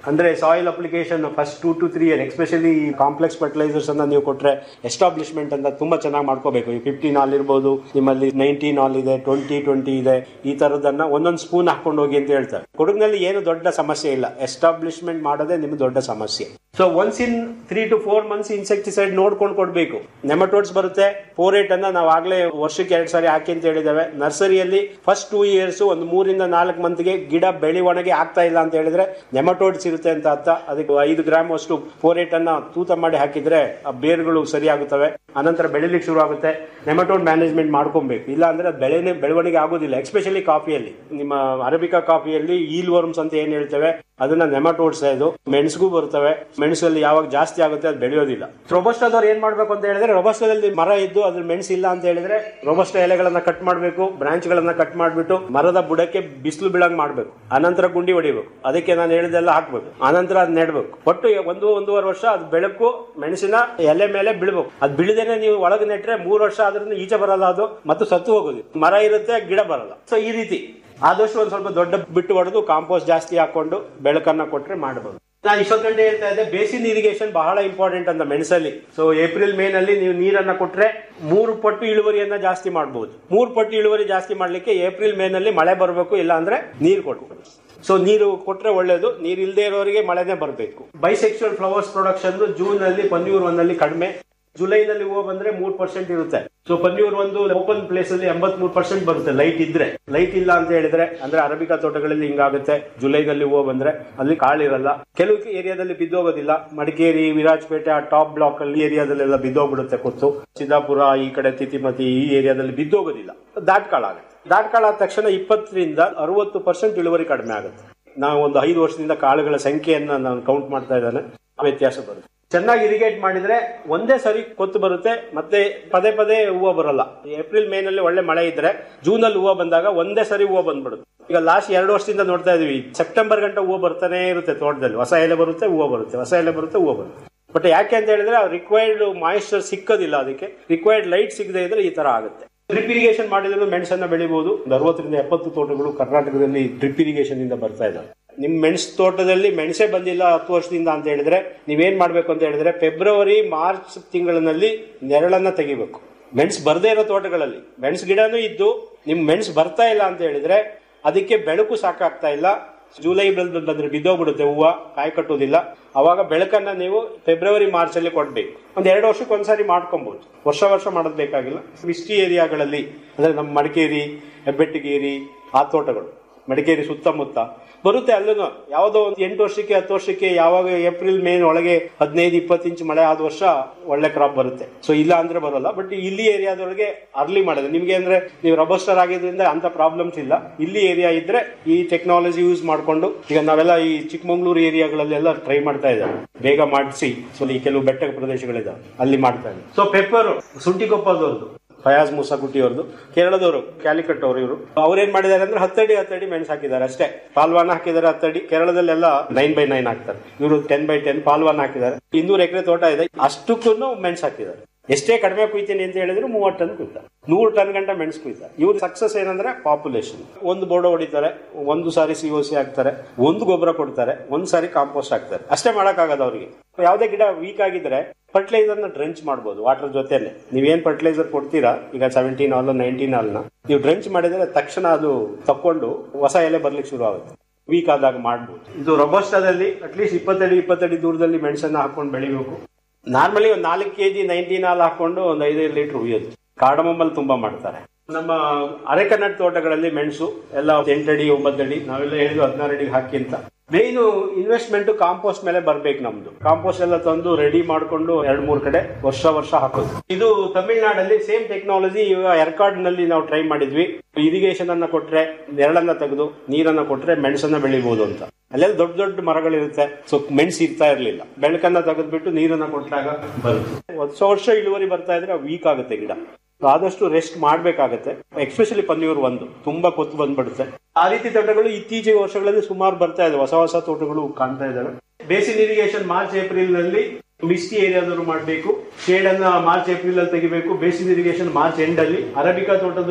ಅಂದ್ರೆ soil application first two to three year especially complex fertilisers ಅನ್ನ ನೀವು ಕೊಟ್ರೆ ಎಸ್ಟಾಬ್ಲಿಷ್ಮೆಂಟ್ ಅಂತ ತುಂಬಾ ಚೆನ್ನಾಗಿ ಮಾಡ್ಕೋಬೇಕು ಈ ಫಿಫ್ಟೀನ್ ಆಲ್ ಇರ್ಬೋದು ನಿಮ್ಮಲ್ಲಿ ನೈನ್ಟೀನ್ ಆಲ್ ಇದೆ ಟ್ವೆಂಟಿ ಟ್ವೆಂಟಿ ಇದೆ ಈ ತರದನ್ನ ಒಂದೊಂದು ಸ್ಪೂನ್ ಹಾಕೊಂಡು ಹೋಗಿ ಅಂತ ಹೇಳ್ತಾರೆ ಕೊಡಗಿನಲ್ಲಿ ಏನು ದೊಡ್ಡ ಸಮಸ್ಯೆ ಇಲ್ಲ ಎಸ್ಟಾಬ್ಲಿಷ್ಮೆಂಟ್ ಮಾಡೋದೇ ನಿಮ್ಗೆ ದೊಡ್ಡ ಸಮಸ್ಯೆ so once in three to four months insecticide ನೋಡ್ಕೊಂಡು ಕೊಡ್ಬೇಕು ನೆಮಟೋಡ್ಸ್ ಬರುತ್ತೆ ಫೋರೇಟ್ ಅನ್ನ ನಾವು ಆಗ್ಲೇ ವರ್ಷಕ್ಕೆ ಎರಡ್ ಸಾರಿ ಹಾಕಿ ಅಂತ ಹೇಳಿದ್ದೇವೆ ನರ್ಸರಿಯಲ್ಲಿ ಫಸ್ಟ್ ಟೂ ಇಯರ್ಸ್ ಒಂದು ಮೂರಿಂದ ನಾಲ್ಕು ಮಂತ್ಗೆ ಗಿಡ ಬೆಳವಣಿಗೆ ಆಗ್ತಾ ಇಲ್ಲ ಅಂತ ಹೇಳಿದ್ರೆ ನೆಮಟೋಡ್ಸ್ ಇರುತ್ತೆ ಅಂತ ಅರ್ಥ ಅದಕ್ಕೆ ಐದು ಗ್ರಾಮ್ ಅಷ್ಟು ಫೋರೇಟ್ ಅನ್ನ ತೂತ ಮಾಡಿ ಹಾಕಿದ್ರೆ ಆ ಬೇರುಗಳು ಸರಿಯಾಗುತ್ತವೆ ಅನಂತರ ಬೆಳಿಲಿಕ್ಕೆ ಶುರು ಆಗುತ್ತೆ ನೆಮಟೋಡ್ ಮ್ಯಾನೇಜ್ಮೆಂಟ್ ಮಾಡ್ಕೊಬೇಕು ಇಲ್ಲ ಅಂದ್ರೆ ಅದು ಬೆಳೆನೆ ಬೆಳವಣಿಗೆ ಆಗೋದಿಲ್ಲ ಎಸ್ಪೆಷಲಿ ಕಾಫಿಯಲ್ಲಿ ನಿಮ್ಮ ಅರಬಿಕಾ ಕಾಫಿಯಲ್ಲಿ ಈಲ್ ವರ್ಮ್ಸ್ ಅಂತ ಏನ್ ಹೇಳ್ತೇವೆ ಅದನ್ನ ನೆಮಟೋಡ್ಸ್ ಇದು ಮೆಣಸಿಗೂ ಬರ್ತವೆ ಮೆಣಸಲ್ಲಿ ಯಾವಾಗ ಜಾಸ್ತಿ ಆಗುತ್ತೆ ಅದು ಬೆಳೆಯೋದಿಲ್ಲ ರೊಬಸ್ಟಾದವ್ರು ಏನ್ ಮಾಡ್ಬೇಕು ಅಂತ ಹೇಳಿದ್ರೆ ರೊಬಸ್ಟದಲ್ಲಿ ಮರ ಇದ್ದು ಅದ್ರ ಮೆಣಸು ಇಲ್ಲ ಅಂತ ಹೇಳಿದ್ರೆ ರೊಬಸ್ಟ ಎಲೆಗಳನ್ನ ಕಟ್ ಮಾಡಬೇಕು ಬ್ರಾಂಚ್ ಗಳನ್ನ ಕಟ್ ಮಾಡ್ಬಿಟ್ಟು ಮರದ ಬುಡಕ್ಕೆ ಬಿಸಿಲು ಬೀಳಂಗ್ ಮಾಡ್ಬೇಕು ಅನಂತರ ಗುಂಡಿ ಹೊಡಿಬೇಕು ಅದಕ್ಕೆ ನಾನು ಹೇಳಿದೆಲ್ಲ ಹಾಕ್ಬೇಕು ಅನಂತರ ಅದ್ ನೆಡ್ಬೇಕು ಒಟ್ಟು ಒಂದು ಒಂದೂವರೆ ವರ್ಷ ಅದು ಬೆಳಕು ಮೆಣಸಿನ ಎಲೆ ಮೇಲೆ ಬೀಳ್ಬೇಕು ಅದು ಬಿಳದೇನೆ ನೀವು ಒಳಗೆ ನೆಟ್ರೆ ಮೂರು ವರ್ಷ ಆದ್ರೂ ಈಚೆ ಬರಲ್ಲ ಅದು ಮತ್ತು ಸತ್ತು ಹೋಗೋದು ಮರ ಇರುತ್ತೆ ಗಿಡ ಬರಲ್ಲ ಸೊ ಈ ರೀತಿ ಆದಷ್ಟು ಒಂದ್ ಸ್ವಲ್ಪ ದೊಡ್ಡ ಬಿಟ್ಟು ಹೊಡೆದು ಕಾಂಪೋಸ್ಟ್ ಜಾಸ್ತಿ ಹಾಕೊಂಡು ಬೆಳಕನ್ನ ಕೊಟ್ರೆ ಮಾಡಬಹುದು ನಾನು ಇಷ್ಟೊತ್ತು ಗಂಟೆ ಹೇಳ್ತಾ ಇದ್ದೆ ಬೇಸಿನ್ ಇರಿಗೇಷನ್ ಬಹಳ ಇಂಪಾರ್ಟೆಂಟ್ ಅಂತ ಮೆಣಸಲ್ಲಿ ಸೊ ಏಪ್ರಿಲ್ ಮೇ ನಲ್ಲಿ ನೀವು ನೀರನ್ನ ಕೊಟ್ರೆ ಮೂರು ಪಟ್ಟು ಇಳುವರಿಯನ್ನ ಜಾಸ್ತಿ ಮಾಡಬಹುದು ಮೂರು ಪಟ್ಟು ಇಳುವರಿ ಜಾಸ್ತಿ ಮಾಡ್ಲಿಕ್ಕೆ ಏಪ್ರಿಲ್ ಮೇ ನಲ್ಲಿ ಮಳೆ ಬರಬೇಕು ಇಲ್ಲ ಅಂದ್ರೆ ನೀರು ಕೊಡ್ಬೇಕು ಸೊ ನೀರು ಕೊಟ್ರೆ ಒಳ್ಳೇದು ನೀರು ಇಲ್ಲದೆ ಇರೋರಿಗೆ ಮಳೆನೇ ಬರಬೇಕು ಬೈಸೆಕ್ಚುವಲ್ ಫ್ಲವರ್ಸ್ ಪ್ರೊಡಕ್ಷನ್ ಜೂನ್ ನಲ್ಲಿ ಪನ್ಯೂರ್ ಒಂದಲ್ಲಿ ಕಡಿಮೆ ಜುಲೈನಲ್ಲಿ ಹೂವು ಬಂದ್ರೆ ಮೂರ್ ಪರ್ಸೆಂಟ್ ಇರುತ್ತೆ ಸೊ ಪನ್ಯೂರ್ ಒಂದು ಓಪನ್ ಪ್ಲೇಸ್ ಅಲ್ಲಿ ಎಂಬತ್ ಮೂರ್ ಪರ್ಸೆಂಟ್ ಬರುತ್ತೆ ಲೈಟ್ ಇದ್ರೆ ಲೈಟ್ ಇಲ್ಲ ಅಂತ ಹೇಳಿದ್ರೆ ಅಂದ್ರೆ ಅರಬಿಕಾ ತೋಟಗಳಲ್ಲಿ ಹಿಂಗಾಗುತ್ತೆ ಜುಲೈನಲ್ಲಿ ಹೂವು ಬಂದ್ರೆ ಅಲ್ಲಿ ಕಾಳಿರಲ್ಲ ಕೆಲವು ಏರಿಯಾದಲ್ಲಿ ಬಿದ್ದೋಗೋದಿಲ್ಲ ಮಡಿಕೇರಿ ವಿರಾಜಪೇಟೆ ಆ ಟಾಪ್ ಬ್ಲಾಕ್ ಅಲ್ಲಿ ಏರಿಯಾದಲ್ಲೆಲ್ಲ ಬಿದ್ದೋಗ್ಬಿಡುತ್ತೆ ಕೊತ್ತು ಸಿದ್ದಾಪುರ ಈ ಕಡೆ ತಿತಿಮತಿ ಈ ಏರಿಯಾದಲ್ಲಿ ಬಿದ್ದೋಗೋದಿಲ್ಲ ದಾಟ್ಕಾಳಾಗುತ್ತೆ ದಾಟ್ಕಾಳ ಆದ ತಕ್ಷಣ ಇಪ್ಪತ್ತರಿಂದ ಅರವತ್ತು ಪರ್ಸೆಂಟ್ ಇಳುವರಿ ಕಡಿಮೆ ಆಗುತ್ತೆ ನಾವು ಒಂದು ಐದು ವರ್ಷದಿಂದ ಕಾಳುಗಳ ಸಂಖ್ಯೆಯನ್ನ ನಾನು ಕೌಂಟ್ ಮಾಡ್ತಾ ಇದ್ದಾನೆ ವ್ಯತ್ಯಾಸ ಬರುತ್ತೆ ಚೆನ್ನಾಗಿ ಇರಿಗೇಟ್ ಮಾಡಿದ್ರೆ ಒಂದೇ ಸರಿ ಕೊತ್ತು ಬರುತ್ತೆ ಮತ್ತೆ ಪದೇ ಪದೇ ಹೂವು ಬರಲ್ಲ ಏಪ್ರಿಲ್ ಮೇ ನಲ್ಲಿ ಒಳ್ಳೆ ಮಳೆ ಇದ್ರೆ ಜೂನ್ ಅಲ್ಲಿ ಹೂವು ಬಂದಾಗ ಒಂದೇ ಸರಿ ಹೂವು ಬಂದ್ಬಿಡುತ್ತೆ ಈಗ ಲಾಸ್ಟ್ ಎರಡು ವರ್ಷದಿಂದ ನೋಡ್ತಾ ಇದೀವಿ ಸೆಪ್ಟೆಂಬರ್ ಗಂಟೆ ಹೂವು ಬರ್ತಾನೆ ಇರುತ್ತೆ ತೋಟದಲ್ಲಿ ಹೊಸ ಎಲೆ ಬರುತ್ತೆ ಹೂವು ಬರುತ್ತೆ ಹೊಸ ಎಲೆ ಬರುತ್ತೆ ಹೂವು ಬರುತ್ತೆ ಬಟ್ ಯಾಕೆ ಅಂತ ಹೇಳಿದ್ರೆ ರಿಕ್ವೈರ್ಡ್ ಮಾಯಿಶ್ಚರ್ ಸಿಕ್ಕೋದಿಲ್ಲ ಅದಕ್ಕೆ ರಿಕ್ವೈರ್ಡ್ ಲೈಟ್ ಸಿಗದೆ ಇದ್ರೆ ಈ ತರ ಆಗುತ್ತೆ ಡ್ರಿಪ್ ಇರಿಗೇಷನ್ ಮಾಡಿದ್ರು ಮೆಣಸನ್ನ ಬೆಳಿಬಹುದು ಒಂದು ಅರವತ್ತರಿಂದ ಎಪ್ಪತ್ತು ತೋಟಗಳು ಕರ್ನಾಟಕದಲ್ಲಿ ಡ್ರಿಪ್ ಇರಿಗೇಷನ್ ಇಂದ ಬರ್ತಾ ಇದ್ದಾವೆ ನಿಮ್ ಮೆಣಸು ತೋಟದಲ್ಲಿ ಮೆಣಸೆ ಬಂದಿಲ್ಲ ಹತ್ತು ವರ್ಷದಿಂದ ಅಂತ ಹೇಳಿದ್ರೆ ನೀವೇನ್ ಮಾಡ್ಬೇಕು ಅಂತ ಹೇಳಿದ್ರೆ ಫೆಬ್ರವರಿ ಮಾರ್ಚ್ ತಿಂಗಳಿನಲ್ಲಿ ನೆರಳನ್ನ ತೆಗಿಬೇಕು ಮೆಣಸು ಬರ್ದೇ ಇರೋ ತೋಟಗಳಲ್ಲಿ ಮೆಣಸು ಗಿಡನೂ ಇದ್ದು ನಿಮ್ ಮೆಣಸು ಬರ್ತಾ ಇಲ್ಲ ಅಂತ ಹೇಳಿದ್ರೆ ಅದಕ್ಕೆ ಬೆಳಕು ಸಾಕಾಗ್ತಾ ಇಲ್ಲ ಜುಲೈ ಬಂದ್ರೆ ಬಿದ್ದೋಗ್ಬಿಡುತ್ತೆ ಹೂವು ಕಾಯಿ ಕಟ್ಟೋದಿಲ್ಲ ಅವಾಗ ಬೆಳಕನ್ನ ನೀವು ಫೆಬ್ರವರಿ ಮಾರ್ಚ್ ಅಲ್ಲಿ ಕೊಡ್ಬೇಕು ಒಂದ್ ಎರಡು ವರ್ಷಕ್ಕೆ ಒಂದ್ಸಾರಿ ಮಾಡ್ಕೊಬಹುದು ವರ್ಷ ವರ್ಷ ಮಾಡೋದ್ ಬೇಕಾಗಿಲ್ಲ ಮಿಸ್ಟಿ ಏರಿಯಾಗಳಲ್ಲಿ ಅಂದ್ರೆ ನಮ್ಮ ಮಡಿಕೇರಿ ಹೆಬ್ಬೆಟ್ಟಿಗೇರಿ ಆ ತೋಟಗಳು ಮಡಿಕೇರಿ ಸುತ್ತಮುತ್ತ ಬರುತ್ತೆ ಅಲ್ಲೂ ಯಾವುದೋ ಒಂದು ಎಂಟು ವರ್ಷಕ್ಕೆ ಹತ್ತು ವರ್ಷಕ್ಕೆ ಯಾವಾಗ ಏಪ್ರಿಲ್ ಮೇ ಒಳಗೆ ಹದಿನೈದು ಇಪ್ಪತ್ತು ಇಂಚ್ ಮಳೆ ಆದ ವರ್ಷ ಒಳ್ಳೆ ಕ್ರಾಪ್ ಬರುತ್ತೆ ಸೊ ಇಲ್ಲ ಅಂದ್ರೆ ಬರೋಲ್ಲ ಬಟ್ ಇಲ್ಲಿ ಏರಿಯಾದೊಳಗೆ ಅರ್ಲಿ ಮಾಡೋದು ನಿಮ್ಗೆ ಅಂದ್ರೆ ನೀವು ರಬೋಸ್ಟರ್ ಆಗಿದ್ರಿಂದ ಅಂತ ಪ್ರಾಬ್ಲಮ್ಸ್ ಇಲ್ಲ ಇಲ್ಲಿ ಏರಿಯಾ ಇದ್ರೆ ಈ ಟೆಕ್ನಾಲಜಿ ಯೂಸ್ ಮಾಡ್ಕೊಂಡು ಈಗ ನಾವೆಲ್ಲ ಈ ಚಿಕ್ಕಮಂಗ್ಳೂರು ಏರಿಯಾಗಳಲ್ಲೆಲ್ಲ ಟ್ರೈ ಮಾಡ್ತಾ ಇದ್ದಾರೆ ಬೇಗ ಮಾಡಿಸಿ ಸೊ ಈ ಕೆಲವು ಬೆಟ್ಟ ಪ್ರದೇಶಗಳಿದಾವೆ ಅಲ್ಲಿ ಮಾಡ್ತಾ ಇದ್ದಾರೆ ಸೊ ಪೆಪ್ಪರ್ ಸುಂಟಿಕೊಪ್ಪದವ್ರದ್ದು ಫಯಾಜ್ ಮೂಸಾಗುಟ್ಟಿ ಅವ್ರದ್ದು ಕೇರಳದವರು ಕ್ಯಾಲಿಕಟ್ ಅವರು ಇವರು ಅವ್ರೇನ್ ಮಾಡಿದ್ದಾರೆ ಅಂದ್ರೆ ಹತ್ತಡಿ ಹತ್ತಡಿ ಮೆಣಸು ಹಾಕಿದ್ದಾರೆ ಅಷ್ಟೇ ಪಾಲ್ವಾನ ಹಾಕಿದ್ದಾರೆ ಹತ್ತಡಿ ಕೇರಳದಲ್ಲೆಲ್ಲ ನೈನ್ ಬೈ ನೈನ್ ಹಾಕ್ತಾರೆ ಇವರು ಟೆನ್ ಬೈ ಟೆನ್ ಪಾಲ್ವಾನ ಹಾಕಿದ್ದಾರೆ ಇನ್ನೂರು ಎಕರೆ ತೋಟ ಇದೆ ಅಷ್ಟಕ್ಕೂ ಮೆಣಸು ಹಾಕಿದ್ದಾರೆ ಎಷ್ಟೇ ಕಡಿಮೆ ಕುಯ್ತೀನಿ ಅಂತ ಹೇಳಿದ್ರು ಮೂವತ್ತು ಟನ್ ಕುಯ್ತಾರೆ ನೂರು ಟನ್ ಗಂಟ ಮೆಣಸು ಕುಯ್ತಾರೆ ಇವ್ರ ಸಕ್ಸಸ್ ಏನಂದ್ರೆ ಪಾಪ್ಯುಲೇಷನ್ ಒಂದು ಬೋರ್ಡ್ ಹೊಡಿತಾರೆ ಒಂದು ಸಾರಿ ಸಿ ಸಿ ಹಾಕ್ತಾರೆ ಒಂದು ಗೊಬ್ಬರ ಕೊಡ್ತಾರೆ ಒಂದ್ ಸಾರಿ ಕಾಂಪೋಸ್ಟ್ ಹಾಕ್ತಾರೆ ಅಷ್ಟೇ ಮಾಡಕ್ಕಾಗದ ಅವ್ರಿಗೆ ಯಾವುದೇ ಗಿಡ ವೀಕ್ ಆಗಿದ್ರೆ ಫರ್ಟಿಲೈಸರ್ ನ ಡ್ರೆಂಚ್ ಮಾಡಬಹುದು ವಾಟರ್ ಜೊತೆನೆ ನೀವೇನ್ ಫರ್ಟಿಲೈಸರ್ ಕೊಡ್ತೀರಾ ಈಗ ಸೆವೆಂಟೀನ್ ಆಲ್ ನೈನ್ಟೀನ್ ಆಲ್ನ ನೀವು ಡ್ರೆಂಚ್ ಮಾಡಿದ್ರೆ ತಕ್ಷಣ ಅದು ತಕೊಂಡು ಹೊಸ ಎಲೆ ಬರ್ಲಿಕ್ಕೆ ಶುರು ಆಗುತ್ತೆ ವೀಕ್ ಆದಾಗ ಮಾಡ್ಬೋದು ಇದು ರೊಬೋಸ್ಟಾದಲ್ಲಿ ಅಟ್ಲೀಸ್ಟ್ ಇಪ್ಪತ್ತಡಿ ಇಪ್ಪತ್ತಡಿ ದೂರದಲ್ಲಿ ಮೆಣಸನ್ನ ಹಾಕೊಂಡು ಬೆಳಿಬೇಕು ನಾರ್ಮಲಿ ಒಂದು ನಾಲ್ಕು ಕೆಜಿ ನೈನ್ಟೀನ್ ಹಾಲ್ ಹಾಕೊಂಡು ಒಂದು ಐದೈದು ಲೀಟರ್ ಉಯ್ಯೋದು ಕಾಡಮಂಬಲ್ ತುಂಬಾ ಮಾಡ್ತಾರೆ ನಮ್ಮ ಅರೆಕನ್ನಡ ತೋಟಗಳಲ್ಲಿ ಮೆಣಸು ಎಲ್ಲ ಎಂಟಡಿ ಒಂಬತ್ತಡಿ ನಾವೆಲ್ಲ ಹೇಳಿದ್ವಿ ಹದಿನಾರು ಅಡಿಗೆ ಹಾಕಿ ಅಂತ ಮೇನ್ ಇನ್ವೆಸ್ಟ್ಮೆಂಟ್ ಕಾಂಪೋಸ್ಟ್ ಮೇಲೆ ಬರ್ಬೇಕು ನಮ್ದು ಕಾಂಪೋಸ್ಟ್ ಎಲ್ಲ ತಂದು ರೆಡಿ ಮಾಡ್ಕೊಂಡು ಎರಡ್ ಮೂರ್ ಕಡೆ ವರ್ಷ ವರ್ಷ ಹಾಕೋದು ಇದು ತಮಿಳ್ನಾಡಲ್ಲಿ ಸೇಮ್ ಟೆಕ್ನಾಲಜಿ ಇವಾಗ ಎರ್ಕಾಡ್ ನಲ್ಲಿ ನಾವು ಟ್ರೈ ಮಾಡಿದ್ವಿ ಇರಿಗೇಷನ್ ಅನ್ನ ಕೊಟ್ರೆ ನೆರಳನ್ನ ತೆಗೆದು ನೀರನ್ನ ಕೊಟ್ರೆ ಮೆಣಸನ್ನ ಬೆಳಿಬಹುದು ಅಂತ ಅಲ್ಲೆಲ್ಲ ದೊಡ್ಡ ದೊಡ್ಡ ಮರಗಳಿರುತ್ತೆ ಸೊ ಮೆಣಸು ಇರ್ತಾ ಇರ್ಲಿಲ್ಲ ಬೆಳಕನ್ನ ತೆಗೆದ್ಬಿಟ್ಟು ನೀರನ್ನ ಕೊಟ್ಟಾಗ ಬರುತ್ತೆ ವರ್ಷ ವರ್ಷ ಇಳುವರಿ ಬರ್ತಾ ಇದ್ರೆ ವೀಕ್ ಆಗುತ್ತೆ ಗಿಡ ಆದಷ್ಟು ರೆಸ್ಟ್ ಮಾಡ್ಬೇಕಾಗತ್ತೆ ಎಕ್ಸ್ಪೆಷಲಿ ಪನ್ನೀರ್ ಒಂದು ತುಂಬಾ ಕೊತ್ತು ಬಂದ್ಬಿಡುತ್ತೆ ಆ ರೀತಿ ತೋಟಗಳು ಇತ್ತೀಚೆಗೆ ವರ್ಷಗಳಲ್ಲಿ ಸುಮಾರು ಬರ್ತಾ ಇದೆ ಹೊಸ ಹೊಸ ತೋಟಗಳು ಕಾಣ್ತಾ ಇದ್ದಾವೆ ಬೇಸಿನ್ ಇರಿಗೇಷನ್ ಮಾರ್ಚ್ ಏಪ್ರಿಲ್ ನಲ್ಲಿ ಮಿಸ್ಟಿ ಏರಿಯಾದವರು ಮಾಡಬೇಕು ಶೇಡ್ ಅನ್ನ ಮಾರ್ಚ್ ಏಪ್ರಿಲ್ ಅಲ್ಲಿ ತೆಗಿಬೇಕು ಬೇಸಿನ್ ಇರಿಗೇಷನ್ ಮಾರ್ಚ್ ಎಂಡ್ ಅಲ್ಲಿ ಅರಬಿಕಾ ತೋಟದವರು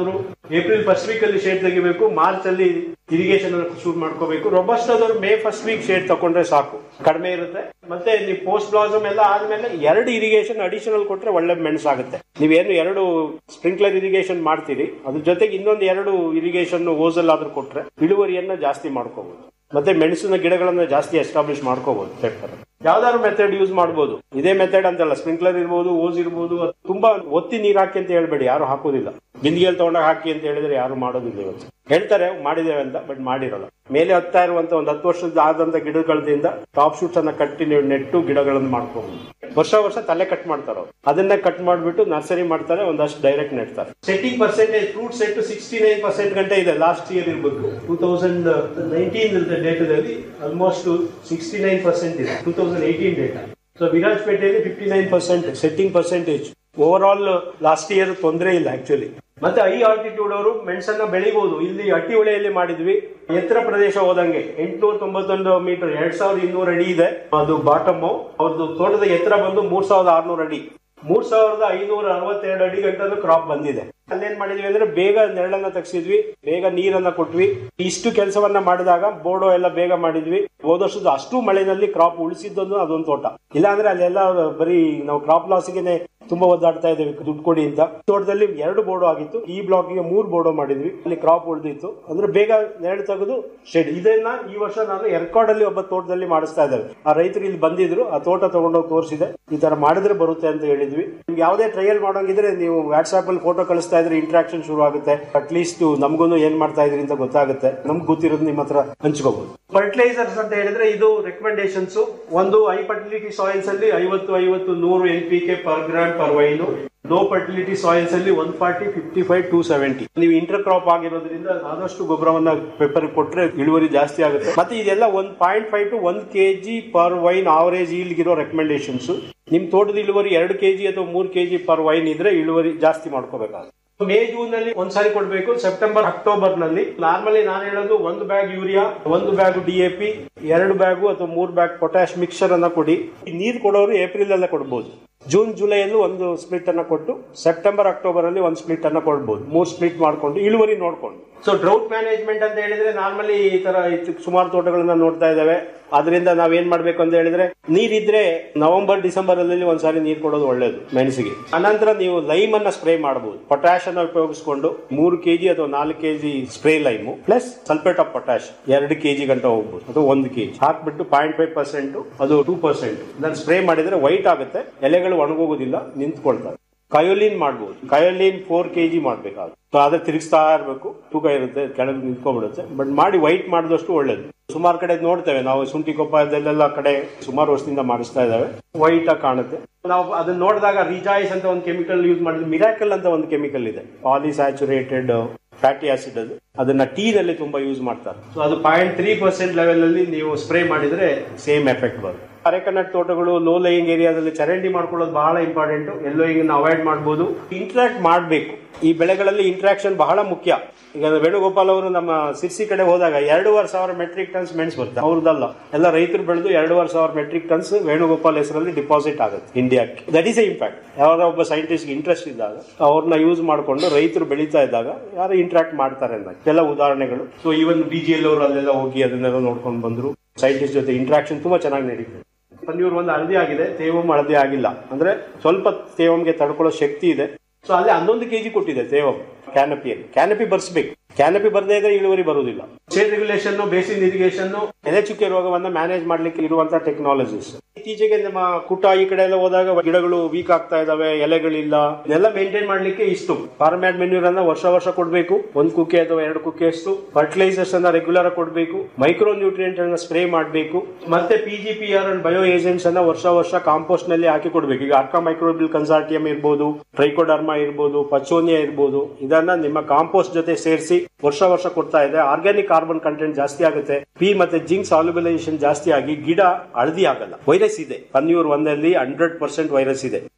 ಏಪ್ರಿಲ್ ಫಸ್ಟ್ ವೀಕ್ ಅಲ್ಲಿ ಶೇಡ್ ತೆಗಿಬೇಕು ಮಾರ್ಚ್ ಅಲ್ಲಿ ಇರಿಗೇಷನ್ ಶುರು ಮಾಡ್ಕೋಬೇಕು ರೊಬಸ್ಟ್ ಆದವ್ರು ಮೇ ಫಸ್ಟ್ ವೀಕ್ ಶೇಡ್ ತಗೊಂಡ್ರೆ ಸಾಕು ಕಡಿಮೆ ಇರುತ್ತೆ ಮತ್ತೆ ನೀವು ಪೋಸ್ಟ್ ಬ್ಲಾಸಮ್ ಎಲ್ಲ ಆದ್ಮೇಲೆ ಎರಡು ಇರಿಗೇಷನ್ ಅಡಿಷನಲ್ ಕೊಟ್ರೆ ಒಳ್ಳೆ ಮೆಣಸಾಗುತ್ತೆ ನೀವೇನು ಎರಡು ಸ್ಪ್ರಿಂಕ್ಲರ್ ಇರಿಗೇಷನ್ ಮಾಡ್ತೀರಿ ಅದ್ರ ಜೊತೆಗೆ ಇನ್ನೊಂದು ಎರಡು ಇರಿಗೇಷನ್ ಓಸಲ್ ಆದ್ರೂ ಕೊಟ್ರೆ ಇಳುವರಿಯನ್ನ ಜಾಸ್ತಿ ಮಾಡ್ಕೋಬಹುದು ಮತ್ತೆ ಮೆಣಸಿನ ಗಿಡಗಳನ್ನ ಜಾಸ್ತಿ ಎಸ್ಟಾಬ್ಲಿಷ್ ಮಾಡ್ಕೋಬಹುದು ಟ್ರ್ಯಾಕ್ಟರ್ ಯಾವ್ದಾದ್ರು ಮೆಥಡ್ ಯೂಸ್ ಮಾಡಬಹುದು ಇದೇ ಮೆಥಡ್ ಅಂತಲ್ಲ ಸ್ಪ್ರಿಂಕ್ಲರ್ ಇರ್ಬೋದು ಓಸ್ ಇರ್ಬೋದು ಅದು ತುಂಬಾ ಒತ್ತಿ ನೀರ್ ಹಾಕಿ ಅಂತ ಹೇಳ್ಬೇಡಿ ಯಾರು ಹಾಕೋದಿಲ್ಲ ಬಿಂದಿಗೆಯಲ್ಲಿ ತಗೊಂಡಾಗ ಹಾಕಿ ಅಂತ ಹೇಳಿದ್ರೆ ಯಾರು ಮಾಡೋದಿಲ್ಲ ಇವತ್ತು ಹೇಳ್ತಾರೆ ಮಾಡಿದ್ದೇವೆ ಅಂತ ಬಟ್ ಮಾಡಿರಲ್ಲ ಮೇಲೆ ಹತ್ತಾ ಇರುವಂತ ಒಂದು ಹತ್ತು ವರ್ಷದ ಆದಂತ ಗಿಡಗಳಿಂದ ಟಾಪ್ ಶೂಟ್ಸ್ ಅನ್ನ ಕಟ್ಟಿ ನೀವು ನೆಟ್ಟು ಗಿಡಗಳನ್ನು ಮಾಡ್ಕೋಬಹುದು ವರ್ಷ ವರ್ಷ ತಲೆ ಕಟ್ ಮಾಡ್ತಾರೆ ಅವ್ರು ಅದನ್ನ ಕಟ್ ಮಾಡ್ಬಿಟ್ಟು ನರ್ಸರಿ ಮಾಡ್ತಾರೆ ಒಂದಷ್ಟು ಡೈರೆಕ್ಟ್ ನೆಡ್ತಾರೆ setting percentage fruit set sixty nine percent ಗಂಟೆ ಇದೆ ಲಾಸ್ಟ್ ಇಯರ್ ಇರ್ಬೇಕು ಟೂ ತೌಸಂಡ್ ನೈನ್ಟೀನ್ ಡೇಟಾದಲ್ಲಿ ಆಲ್ಮೋಸ್ಟ್ ಸಿಕ್ಸ್ಟಿ ನೈನ್ ಪರ್ಸೆಂಟ್ ಇದೆ two thousand eighteen data so ವಿರಾಜಪೇಟೆಯಲ್ಲಿ fifty nine percent setting percentage overall last year ತೊಂದರೆ ಇಲ್ಲ actually ಮತ್ತೆ I altitude ಅವರು ಮೆಣಸನ್ನ ಬೆಳಿಬಹುದು ಇಲ್ಲಿ ಅಟ್ಟಿ ಹೊಳೆಯಲ್ಲಿ ಮಾಡಿದ್ವಿ ಎತ್ತರ ಪ್ರದೇಶ ಹೋದಂಗೆ ಎಂಟುನೂರ ತೊಂಬತ್ತೊಂದು ಮೀಟರ್ ಎರಡ್ ಸಾವಿರದ ಇನ್ನೂರು ಅಡಿ ಇದೆ ಅದು ಬಾಟಮ್ ಅವ್ರದ್ದು ತೋಟದ ಎತ್ತರ ಬಂದು ಮೂರ್ ಸಾವಿರದ ಆರ್ನೂರು ಅಡಿ ಮೂರ್ ಸಾವಿರದ ಐನೂರ ಅರವತ್ತೆರಡು ಅಡಿ ಗಂಟಲು ಕ್ರಾಪ್ ಬಂದಿದೆ ಅಲ್ಲೇನ್ ಮಾಡಿದ್ವಿ ಅಂದ್ರೆ ಬೇಗ ನೆರಳನ್ನ ತೆಗ್ಸಿದ್ವಿ ಬೇಗ ನೀರನ್ನ ಕೊಟ್ವಿ ಇಷ್ಟು ಕೆಲಸವನ್ನ ಮಾಡಿದಾಗ ಬೋರ್ಡೋ ಎಲ್ಲ ಬೇಗ ಮಾಡಿದ್ವಿ ಹೋದ ವರ್ಷದ ಅಷ್ಟು ಮಳೆನಲ್ಲಿ ಕ್ರಾಪ್ ಉಳಿಸಿದ್ದೊಂದು ಅದೊಂದು ತೋಟ ಇಲ್ಲಾಂದ್ರೆ ಅಲ್ಲೆಲ್ಲ ಬರೀ ನಾವು ಕ್ರಾಪ್ ಲಾಸ್ಗೆ ತುಂಬಾ ಒದ್ದಾಡ್ತಾ ಇದ್ದೇವೆ ದುಡ್ಡು ಕೊಡಿ ಅಂತ ತೋಟದಲ್ಲಿ ಎರಡು ಬೋರ್ಡೋ ಆಗಿತ್ತು ಈ ಬ್ಲಾಕ್ಗೆ ಮೂರು ಬೋರ್ಡೋ ಮಾಡಿದ್ವಿ ಅಲ್ಲಿ ಕ್ರಾಪ್ ಉಳಿದಿತ್ತು ಅಂದ್ರೆ ಬೇಗ ನೆರಳು ತೆಗೆದು ಶೆಡ್ ಇದನ್ನ ಈ ವರ್ಷ ನಾನು ಎರ್ಕಾಡ್ ಅಲ್ಲಿ ಒಬ್ಬ ತೋಟದಲ್ಲಿ ಮಾಡಿಸ್ತಾ ಇದ್ದೇವೆ ಆ ರೈತರು ಇಲ್ಲಿ ಬಂದಿದ್ರು ಆ ತೋಟ ತಗೊಂಡೋಗಿ ತೋರಿಸಿದೆ ಈ ತರ ಮಾಡಿದ್ರೆ ಬರುತ್ತೆ ಅಂತ ಹೇಳಿದ್ವಿ ನಿಮ್ಗೆ ಯಾವುದೇ ಟ್ರಯಲ್ ಮಾಡೋಂಗಿದ್ರೆ ನೀವು ವಾಟ್ಸ್ಆಪ್ ಅಲ್ಲಿ ಫೋಟೋ ಕಳಿಸ್ತಾ ಇದ್ರೆ ಇಂಟ್ರಾಕ್ಷನ್ ಶುರು ಆಗುತ್ತೆ ಅಟ್ಲೀಸ್ಟ್ ನಮಗೂ ಏನ್ ಮಾಡ್ತಾ ಇದ್ರಿ ಅಂತ ಗೊತ್ತಾಗುತ್ತೆ ನಮ್ಗೆ ಗೊತ್ತಿರೋದು ನಿಮ್ಮ ಹತ್ರ ಹಂಚ್ಕೋಬಹುದು ಫರ್ಟಿಲೈಸರ್ಸ್ ಅಂತ ಹೇಳಿದ್ರೆ ಇದು ರೆಕಮೆಂಡೇಶನ್ಸ್ ಒಂದು ಹೈ ಫರ್ಟಿಲಿಟಿ ಸಾಯಿಲ್ಸ್ ಅಲ್ಲಿ ಐವತ್ತು ಐವತ್ತು ನೂರು N P K per gram per vine low fertility soils ಅಲ್ಲಿ one forty fifty five two seventy ನೀವು ಇಂಟರ್ ಕ್ರಾಪ್ ಆಗಿರೋದ್ರಿಂದ ಆದಷ್ಟು ಗೊಬ್ಬರವನ್ನ ಪೆಪ್ಪರ್ ಕೊಟ್ರೆ ಇಳುವರಿ ಜಾಸ್ತಿ ಆಗುತ್ತೆ ಮತ್ತೆ ಇದೆಲ್ಲ one point five to one KG per vine average ಇರೋ ರೆಕಮೆಂಡೇಶನ್ಸ್ ನಿಮ್ ತೋಟದ ಇಳುವರಿ ಎರಡು ಕೆಜಿ ಅಥವಾ ಮೂರು ಕೆಜಿ ಪರ್ ವೈನ್ ಇದ್ರೆ ಇಳುವರಿ ಜಾಸ್ತಿ ಮಾಡ್ಕೋಬೇಕಾಗುತ್ತೆ ಮೇ ಜೂನ್ ನಲ್ಲಿ ಒಂದ್ಸಾರಿ ಕೊಡ್ಬೇಕು ಸೆಪ್ಟೆಂಬರ್ ಅಕ್ಟೋಬರ್ ನಲ್ಲಿ ನಾರ್ಮಲಿ ನಾನು ಹೇಳೋದು ಒಂದು ಬ್ಯಾಗ್ ಯೂರಿಯಾ ಒಂದು ಬ್ಯಾಗ್ ಡಿಎಪಿ ಎರಡು ಬ್ಯಾಗು ಅಥವಾ ಮೂರು ಬ್ಯಾಗ್ ಪೊಟ್ಯಾಶ್ ಮಿಕ್ಸರ್ ಅನ್ನ ಕೊಡಿ ಈ ನೀರು ಕೊಡೋರು ಏಪ್ರಿಲ್ ಅಲ್ಲೇ ಕೊಡಬಹುದು ಜೂನ್ ಜುಲೈಯಲ್ಲೂ ಒಂದು ಸ್ಪ್ಲಿಟ್ ಅನ್ನ ಕೊಟ್ಟು ಸೆಪ್ಟೆಂಬರ್ ಅಕ್ಟೋಬರ್ ಅಲ್ಲಿ ಒಂದು ಸ್ಪ್ಲಿಟ್ ಅನ್ನ ಕೊಡ್ಬೋದು ಮೂರು ಸ್ಪ್ಲಿಟ್ ಮಾಡ್ಕೊಂಡು ಇಳುವರಿ ನೋಡ್ಕೊಂಡು ಸೊ ಡ್ರೌಟ್ ಮ್ಯಾನೇಜ್ಮೆಂಟ್ ಅಂತ ಹೇಳಿದ್ರೆ ನಾರ್ಮಲಿ ಈ ತರ ಇತ್ತು- ಸುಮಾರು ತೋಟಗಳನ್ನ ನೋಡ್ತಾ ಇದ್ದಾವೆ ಅದರಿಂದ ನಾವೇನ್ ಮಾಡ್ಬೇಕು ಅಂತ ಹೇಳಿದ್ರೆ ನೀರಿದ್ರೆ ನವೆಂಬರ್ ಡಿಸೆಂಬರ್ ಅಲ್ಲಿ ಒಂದ್ಸಾರಿ ನೀರು ಕೊಡೋದು ಒಳ್ಳೇದು ಮೆಣಸಿಗೆ ಅನಂತರ ನೀವು ಲೈಮ್ ಅನ್ನ ಸ್ಪ್ರೇ ಮಾಡಬಹುದು ಪೊಟ್ಯಾಶ್ ಅನ್ನ ಉಪಯೋಗಿಸಿಕೊಂಡು ಮೂರು ಕೆಜಿ ಅಥವಾ ನಾಲ್ಕು KG spray lime plus sulphate of potash ಎರಡು ಕೆಜಿ ಗಂಟ ಹೋಗ್ಬೋದು ಅಥವಾ ಒಂದು ಕೆಜಿ ಹಾಕ್ಬಿಟ್ಟು ಪಾಯಿಂಟ್ ಫೈವ್ ಪರ್ಸೆಂಟ್ ಅದು ಟೂ ಪರ್ಸೆಂಟ್ ಇದನ್ನ ಸ್ಪ್ರೇ ಮಾಡಿದ್ರೆ ವೈಟ್ ಆಗುತ್ತೆ ಎಲೆಗಳು ಒಣಗೋಗೋದಿಲ್ಲ ನಿಂತ್ಕೊಳ್ತವೆ ಕಯೋಲಿನ್ ಮಾಡ್ಬೋದು ಕಯೋಲಿನ್ ಫೋರ್ ಕೆಜಿ ಮಾಡ್ಬೇಕಾಗುತ್ತೆ ಸೊ ಅದೇ ತಿರುಗಿಸ್ತಾ ಇರಬೇಕು ತೂಕ ಇರುತ್ತೆ ಕೆಳಗೆ ನಿಂತ್ಕೊಂಡ್ಬಿಡುತ್ತೆ ಬಟ್ ಮಾಡಿ ವೈಟ್ ಮಾಡಿದಷ್ಟು ಒಳ್ಳೇದು ಸುಮಾರು ಕಡೆ ನೋಡ್ತೇವೆ ನಾವು ಶುಂಠಿ ಕೊಪ್ಪದಲ್ಲೆಲ್ಲ ಕಡೆ ಸುಮಾರು ವರ್ಷದಿಂದ ಮಾಡಿಸ್ತಾ ಇದ್ದಾವೆ ವೈಟ್ ಆಗಿ ಕಾಣುತ್ತೆ ನಾವು ಅದನ್ನ ನೋಡಿದಾಗ ರಿಜಾಯ್ಸ್ ಅಂತ ಒಂದು ಕೆಮಿಕಲ್ ಯೂಸ್ ಮಾಡಿದ್ರೆ ಮಿರಾಕಲ್ ಅಂತ ಒಂದು ಕೆಮಿಕಲ್ ಇದೆ ಪಾಲಿಸ್ಯಾಚುರೇಟೆಡ್ ಫ್ಯಾಟಿ ಆಸಿಡ್ ಅದು ಅದನ್ನ ಟೀ ನಲ್ಲಿ ತುಂಬಾ ಯೂಸ್ ಮಾಡ್ತಾರೆ ಸೊ ಅದು ಪಾಯಿಂಟ್ ತ್ರೀ ಪರ್ಸೆಂಟ್ ಲೆವೆಲ್ ಅಲ್ಲಿ ನೀವು ಸ್ಪ್ರೇ ಮಾಡಿದ್ರೆ ಸೇಮ್ ಎಫೆಕ್ಟ್ ಬರುತ್ತೆ ಅರೆಕನಟ್ ತೋಟಗಳು ಲೋ ಲೈಯಿಂಗ್ ಏರಿಯಾದಲ್ಲಿ ಚರಂಡಿ ಮಾಡ್ಕೊಳ್ಳೋದು ಬಹಳ ಇಂಪಾರ್ಟೆಂಟ್ ಎಲ್ಲೋ ಈಗ ಅವಾಯ್ಡ್ ಮಾಡಬಹುದು ಇಂಟ್ರಾಕ್ಟ್ ಮಾಡಬೇಕು ಈ ಬೆಳೆಗಳಲ್ಲಿ ಇಂಟ್ರಾಕ್ಷನ್ ಬಹಳ ಮುಖ್ಯ ಈಗ ವೇಣುಗೋಪಾಲ್ ಅವರು ನಮ್ಮ ಸಿರ್ಸಿ ಕಡೆ ಹೋದಾಗ ಎರಡೂವರೆ ಸಾವಿರ ಮೆಟ್ರಿಕ್ ಟನ್ಸ್ ಮೆಣಸು ಬರುತ್ತೆ ಅವ್ರದ್ದಲ್ಲ ಎಲ್ಲ ರೈತರು ಬೆಳೆದು ಎರಡೂವರೆ ಸಾವಿರ ಮೆಟ್ರಿಕ್ ಟನ್ಸ್ ವೇಣುಗೋಪಾಲ್ ಹೆಸರಲ್ಲಿ ಡಿಪಾಸಿಟ್ ಆಗುತ್ತೆ ಇಂಡಿಯಾಕ್ಕೆ ದಟ್ ಈಸ್ ಎ ಇಂಪ್ಯಾಕ್ಟ್ ಯಾವಾಗ ಒಬ್ಬ ಸೈಂಟಿಸ್ಟ್ ಇಂಟ್ರೆಸ್ಟ್ ಇದ್ದಾಗ ಅವ್ರನ್ನ ಯೂಸ್ ಮಾಡಿಕೊಂಡು ರೈತರು ಬೆಳೀತಾ ಇದ್ದಾಗ ಯಾರು ಇಂಟ್ರಾಕ್ಟ್ ಮಾಡ್ತಾರೆ ಅಂತ ಎಲ್ಲ ಉದಾಹರಣೆಗಳು so even B G L ಅವರು ಅಲ್ಲೆಲ್ಲ ಹೋಗಿ ಅದನ್ನೆಲ್ಲ ನೋಡ್ಕೊಂಡು ಬಂದ್ರು ಸೈಂಟಿಸ್ಟ್ ಜೊತೆ ಇಂಟ್ರಾಕ್ಷನ್ ತುಂಬಾ ಚೆನ್ನಾಗಿ ನಡೀತದೆ ಪನ್ನೀರ್ ಒಂದು ಹಳದಿ ಆಗಿದೆ ತೇವಂ ಹಳದಿ ಆಗಿಲ್ಲ ಅಂದ್ರೆ ಸ್ವಲ್ಪ ತೇವಂಗೆ ತಡ್ಕೊಳ್ಳೋ ಶಕ್ತಿ ಇದೆ ಸೊ ಅಲ್ಲಿ ಹನ್ನೊಂದು ಕೆಜಿ ಕೊಟ್ಟಿದೆ ತೇವಂ ಕ್ಯಾನಪಿಯಲ್ಲಿ ಕ್ಯಾನಪಿ ಬರ್ಸ್ಬೇಕು ಕ್ಯಾನಪಿ ಬರದೇ ಇದ್ರೆ ಇಳುವರಿ ಬರುವುದಿಲ್ಲ ಶೇಡ್ ರೆಗ್ಯುಲೇಷನ್ ಬೇಸಿನ್ ಇರಿಗೇಷನ್ ಎಲೆ ಚುಕ್ಕೆ ರೋಗವನ್ನ ಮ್ಯಾನೇಜ್ ಮಾಡ್ಲಿಕ್ಕೆ ಇರುವಂತಹ ಟೆಕ್ನಾಲಜೀಸ್ ಇತ್ತೀಚೆಗೆ ನಮ್ಮ ಕುಟ ಈ ಕಡೆ ಎಲ್ಲ ಹೋದಾಗ ಗಿಡಗಳು ವೀಕ್ ಆಗ್ತಾ ಇದಾವೆ ಎಲೆಗಳಿಲ್ಲ ಇದೆಲ್ಲ ಮೇಂಟೈನ್ ಮಾಡ್ಲಿಕ್ಕೆ ಇಷ್ಟು ಫಾರ್ಮ್ಯಾಟ್ ಮೆನ್ಯೂರ್ ಅನ್ನ ವರ್ಷ ವರ್ಷ ಕೊಡಬೇಕು ಒಂದ್ ಕುಕ್ಕೆ ಅಥವಾ ಎರಡು ಕುಕ್ಕೆ ಅಷ್ಟು ಫರ್ಟಿಲೈಸರ್ಸ್ ಅನ್ನ ರೆಗ್ಯುಲರ್ ಆಗಿ ಕೊಡಬೇಕು ಮೈಕ್ರೋ ನ್ಯೂಟ್ರಿಯೆಂಟ್ ಅನ್ನ ಸ್ಪ್ರೇ ಮಾಡಬೇಕು ಮತ್ತೆ P G P R and bio agents ಅನ್ನ ವರ್ಷ ವರ್ಷ ಕಾಂಪೋಸ್ಟ್ ನಲ್ಲಿ ಹಾಕಿ ಕೊಡಬೇಕು ಈಗ ಅರ್ಕಾ ಮೈಕ್ರೋಬಿಲ್ ಕನ್ಸಾರ್ಟಿಯಂ ಇರ್ಬೋದು ಟ್ರೈಕೋಡರ್ಮಾ ಇರ್ಬೋದು ಪಚೋನಿಯಾ ಇರ್ಬೋದು ಇದನ್ನ ನಿಮ್ಮ ಕಾಂಪೋಸ್ಟ್ ಜೊತೆ ಸೇರಿಸಿ ವರ್ಷ ವರ್ಷ ಕೊಡ್ತಾ ಇದೆ ಆರ್ಗ್ಯಾನಿಕ್ ಕಾರ್ಬನ್ ಕಂಟೆಂಟ್ ಜಾಸ್ತಿ ಆಗುತ್ತೆ ಪಿ ಮತ್ತೆ ಜಿಂಕ್ ಸಾಲ್ಯುಬಲೈಸೇಷನ್ ಜಾಸ್ತಿ ಆಗಿ ಗಿಡ ಹಳದಿ ಆಗಲ್ಲ ವೈರಸ್ ಇದೆ ಪನ್ಯೂರ್ ಒಂದಲ್ಲಿ ಹಂಡ್ರೆಡ್ ಪರ್ಸೆಂಟ್ ವೈರಸ್ ಇದೆ